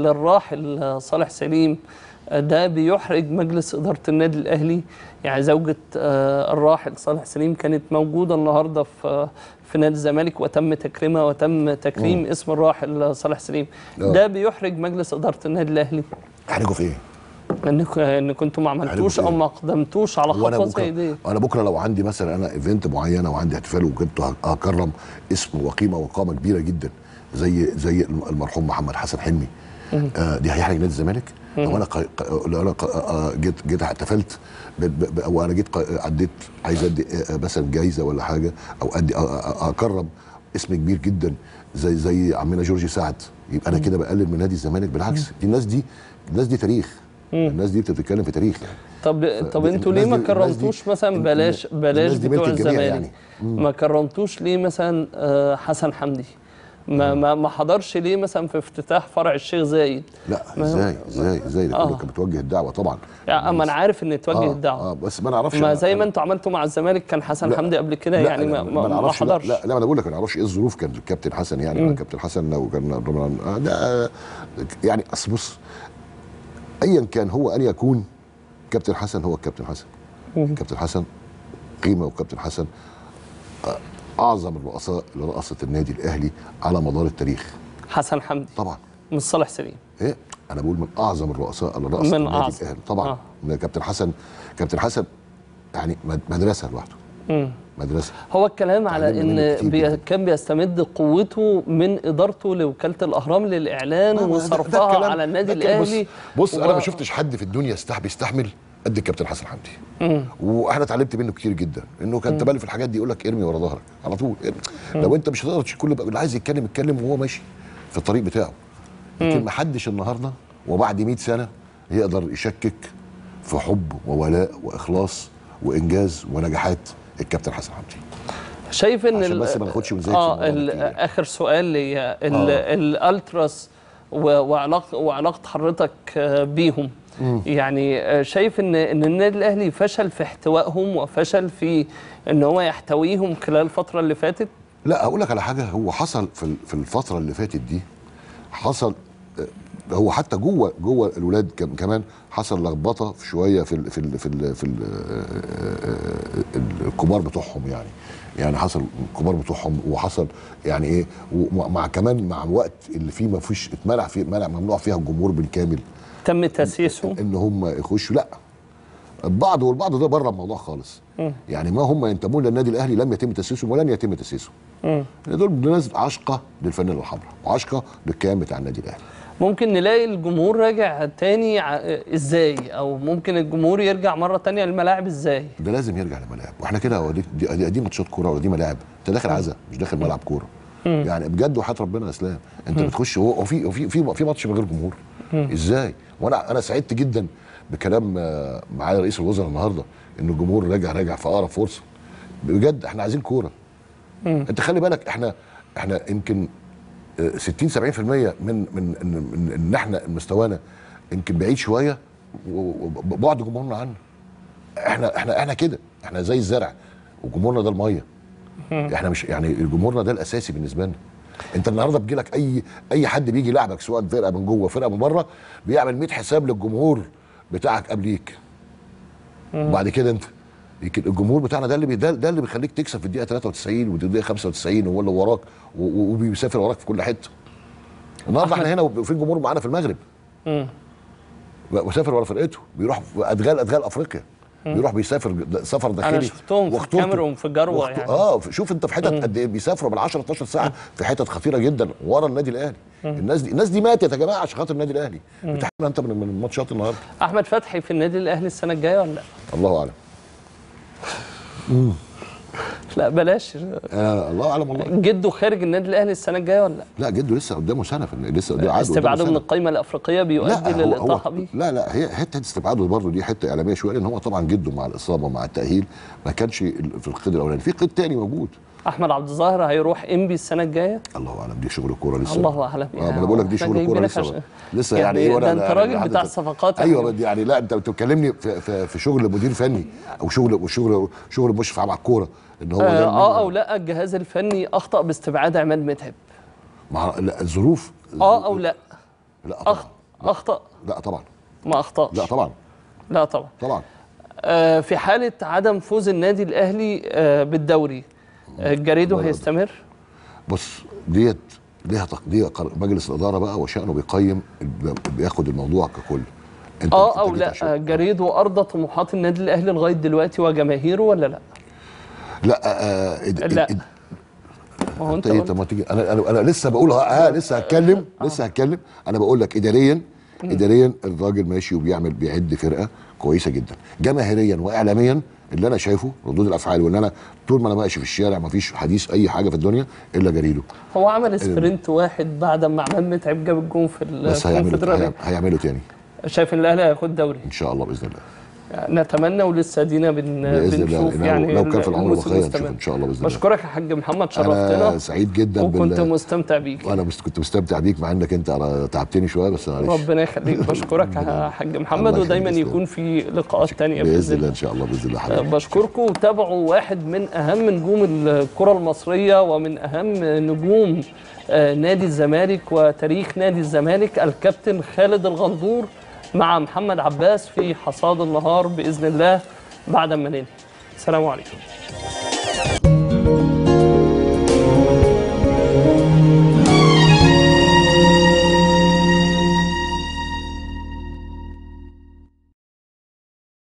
للراحل صالح سليم ده بيحرج مجلس اداره النادي الاهلي يعني زوجة آه، الراحل صالح سليم كانت موجوده النهارده في في نادي الزمالك وتم تكريمها وتم تكريم اسم الراحل صالح سليم آه. ده بيحرج مجلس اداره النادي الاهلي احرجوا في ايه؟ ان ان كنتوا ما عملتوش او ما قدمتوش على وانا خطوه زي بكره دي انا بكره لو عندي مثلا انا ايفنت معينه وعندي احتفال وكنت هكرم اسم وقيمه وقامه كبيره جدا زي زي المرحوم محمد حسن حلمي آه دي هيحرج نادي الزمالك او انا ق- ق- لو انا ق- آه، جيت جيت احتفلت ب- ب- ب- او انا جيت ق- عديت عايز ادي آه، مثلا جايزه ولا حاجه او ادي آه، آه، اكرم اسم كبير جدا زي زي عمنا جورجي سعد يبقى انا كده بقلل من نادي الزمالك بالعكس دي الناس دي الناس دي تاريخ الناس دي بتتكلم في تاريخ يعني طب طب دي- انتوا ليه ما الناس دي- الناس دي- كرمتوش مثلا الن- بلاش بلاش الناس دي بتوع ملك الجميع الزمالك يعني. ما كرمتوش ليه مثلا آه، حسن حمدي ما ما ما حضرش ليه مثلا في افتتاح فرع الشيخ زايد لا ما- ازاي ازاي ازاي ده آه. كله كان بتوجه الدعوه طبعا يعني اما انا عارف ان توجه آه الدعوه اه بس ما نعرفش ما أنا- زي ما أنا- انتوا عملتوا مع الزمالك كان حسن لا، حمدي قبل كده لا، يعني ما, أنا ما, ما نعرفش لا, حضرش لا, لا انا بقول لك ما نعرفش ايه الظروف كان الكابتن حسن يعني مع الكابتن حسن لو كان رمضان آه ده آه، يعني اصل بص ايا كان هو ان يكون كابتن حسن هو الكابتن حسن كابتن حسن قيمه وكابتن حسن آه، اعظم الرؤساء اللي رأست النادي الاهلي على مدار التاريخ حسن حمدي طبعا مش صالح سليم ايه انا بقول من اعظم الرؤساء اللي رأست من النادي أعظم. الاهلي طبعا آه. آه. كابتن حسن كابتن حسن يعني مد- مدرسه لوحده مم. مدرسه هو الكلام على اتعلمنا منه ان كتير بي جداً. كان بيستمد قوته من ادارته لوكاله الاهرام للاعلان آه، ده- ده وصرفها الكلام- على النادي ده الكلام. بص- الاهلي بص, و- انا ما شفتش حد في الدنيا يستح بيستحمل قد الكابتن حسن حمدي واحنا اتعلمت منه كتير جدا انه كان تبالي في الحاجات دي يقول لك ارمي ورا ظهرك على طول ارمي. لو انت مش هتقدر تشيل كل اللي عايز يتكلم يتكلم وهو ماشي في الطريق بتاعه لكن ما حدش النهارده وبعد 100 سنه يقدر يشكك في حب وولاء واخلاص وانجاز ونجاحات الكابتن حسن حمدي شايف ان عشان ال- بس ما ناخدش ونزيد في اه الموضوع ال- كتير يعني. اخر سؤال ليا ال- الالتراس و- وعلاقه وعلاقه حضرتك آه، بيهم يعني آه، شايف ان ان النادي الاهلي فشل في احتوائهم وفشل في ان هو يحتويهم خلال الفتره اللي فاتت لا هقول لك على حاجه هو حصل في ال- في الفتره اللي فاتت دي حصل آه، هو حتى جوه جوه الولاد كم- كمان حصل لخبطه في شويه في ال في ال في ال في ال الكبار بتوعهم يعني يعني حصل الكبار بتوعهم وحصل يعني ايه ومع كمان مع الوقت اللي فيه ما فيش اتمنع فيه منع ممنوع فيها الجمهور بالكامل تم تاسيسه ان هم يخشوا لا البعض والبعض ده بره الموضوع خالص يعني ما هم ينتمون للنادي الاهلي لم يتم تاسيسهم ولن يتم تاسيسهم لأن دول ناس عشقه للفانيلا الحمراء وعشقه للكيان بتاع النادي الاهلي ممكن نلاقي الجمهور راجع تاني ع- ازاي او ممكن الجمهور يرجع مره تانية للملاعب ازاي ده لازم يرجع لملاعب واحنا كده هو دي, دي, دي, دي ماتشات كوره ولا دي ملاعب انت داخل عزا مش داخل ملعب كوره يعني بجد وحياه ربنا يا اسلام انت بتخش هو هو في هو في في في ماتش من غير جمهور ازاي وانا انا سعدت جدا بكلام آه، معالي رئيس الوزراء النهارده ان الجمهور راجع راجع في اقرب فرصه بجد احنا عايزين كوره انت خلي بالك احنا احنا يمكن آه، 60 70% من من من, من ان احنا مستوانا يمكن بعيد شويه وبعد جمهورنا عنه احنا احنا احنا كده احنا زي الزرع وجمهورنا ده الميه احنا مش يعني جمهورنا ده الاساسي بالنسبه لنا انت النهارده بيجي لك اي اي حد بيجي يلعبك سواء فرقه من جوه فرقه من بره بيعمل 100 حساب للجمهور بتاعك قبليك وبعد كده انت يمكن الجمهور بتاعنا ده اللي بي ده, ده اللي بيخليك تكسب في الدقيقه 93 والدقيقه 95 وهو اللي وراك و- و- وبيسافر وراك في كل حته النهارده احنا هنا وفي جمهور معانا في المغرب وسافر ورا فرقته بيروح في ادغال ادغال افريقيا بيروح بيسافر سفر داخلي شفتهم في وخطوبته. الكاميرون في جروة وخطو- يعني. اه شوف انت في حتت قد ايه بيسافروا بال 10 12 ساعه في حتت خطيره جدا ورا النادي الاهلي الناس دي الناس دي ماتت يا جماعه عشان خاطر النادي الاهلي بتحمل انت من من الماتشات النهارده احمد فتحي في النادي الاهلي السنه الجايه ولا لا الله اعلم لا بلاش آه الله اعلم والله جده خارج النادي الاهلي السنه الجايه ولا لا لا جده لسه قدامه سنه في لسه قدامه عقده استبعاده قدامه من سنة. القائمه الافريقيه بيؤدي لا هو للاطاحه هو بيه لا لا هي حته استبعاده برضه دي حته اعلاميه شويه لان هو طبعا جده مع الاصابه مع التاهيل ما كانش في القيد الاولاني في قيد تاني موجود احمد عبد الظاهر هيروح انبي السنه الجايه الله اعلم دي شغل الكوره لسه الله أعلم. اه ما انا بقول لك دي إحنا شغل الكوره جايبينك لسه عشان- لسه يعني يعني, ايه ده أنت يعني راجل لحد بتاع دل- الصفقات ايوه يعني. بدي- يعني لا انت بتكلمني في, في, في شغل مدير فني او شغل وشغل شغل مشرف على الكوره ان هو اه, ده آه او لا الجهاز الفني اخطا باستبعاد عماد متعب مع لا الظروف اه او لا لا طبعا أخ... اخطا لا طبعا ما اخطاش لا طبعا لا طبعا طبعا آه في حاله عدم فوز النادي الاهلي آه بالدوري آه جريدو لا، لا. هيستمر بص ديت ليها تق- دي قر- مجلس الاداره بقى وشانه بيقيم ال- بياخد الموضوع ككل انت اه أنت او جيت لا عشان- آه، جريدو ارضى طموحات النادي الاهلي لغايه دلوقتي وجماهيره ولا لا؟ لا آه إد- لا. إد- ما هو انت انت ايه قلت طب ما تيجي انا انا, أنا لسه بقول ها لسه هتكلم لسه هتكلم انا بقول لك اداريا اداريا الراجل ماشي وبيعمل بيعد فرقه كويسه جدا جماهيريا واعلاميا اللي انا شايفه ردود الافعال وان انا طول ما انا ماشي في الشارع ما فيش حديث اي حاجه في الدنيا الا جريده هو عمل سبرنت واحد بعد ما عماد متعب جاب الجون في بس هيعملوا الكونفدرالية هيعملوا- هيعملوا تاني شايف ان الاهلي هياخد دوري ان شاء الله باذن الله نتمنى ولسه دينا بن... باذن بنشوف الله يعني لو كان في العمر الموسم بخير مستمر. نشوف ان شاء الله باذن الله بشكرك يا حاج محمد انا شرفتنا سعيد جدا وكنت بال مستمتع بيك وانا مست... كنت مستمتع بيك مع انك انت أنا تعبتني شويه بس معلش ربنا يخليك بشكرك يا حاج محمد الله ودايما يخليك. يكون في لقاءات تانية باذن الله ان شاء الله باذن الله حبيبي بشكركم وتابعوا واحد من اهم نجوم الكره المصريه ومن اهم نجوم آه، نادي الزمالك وتاريخ نادي الزمالك الكابتن خالد الغندور مع محمد عباس في حصاد النهار باذن الله بعد ما ننهي السلام عليكم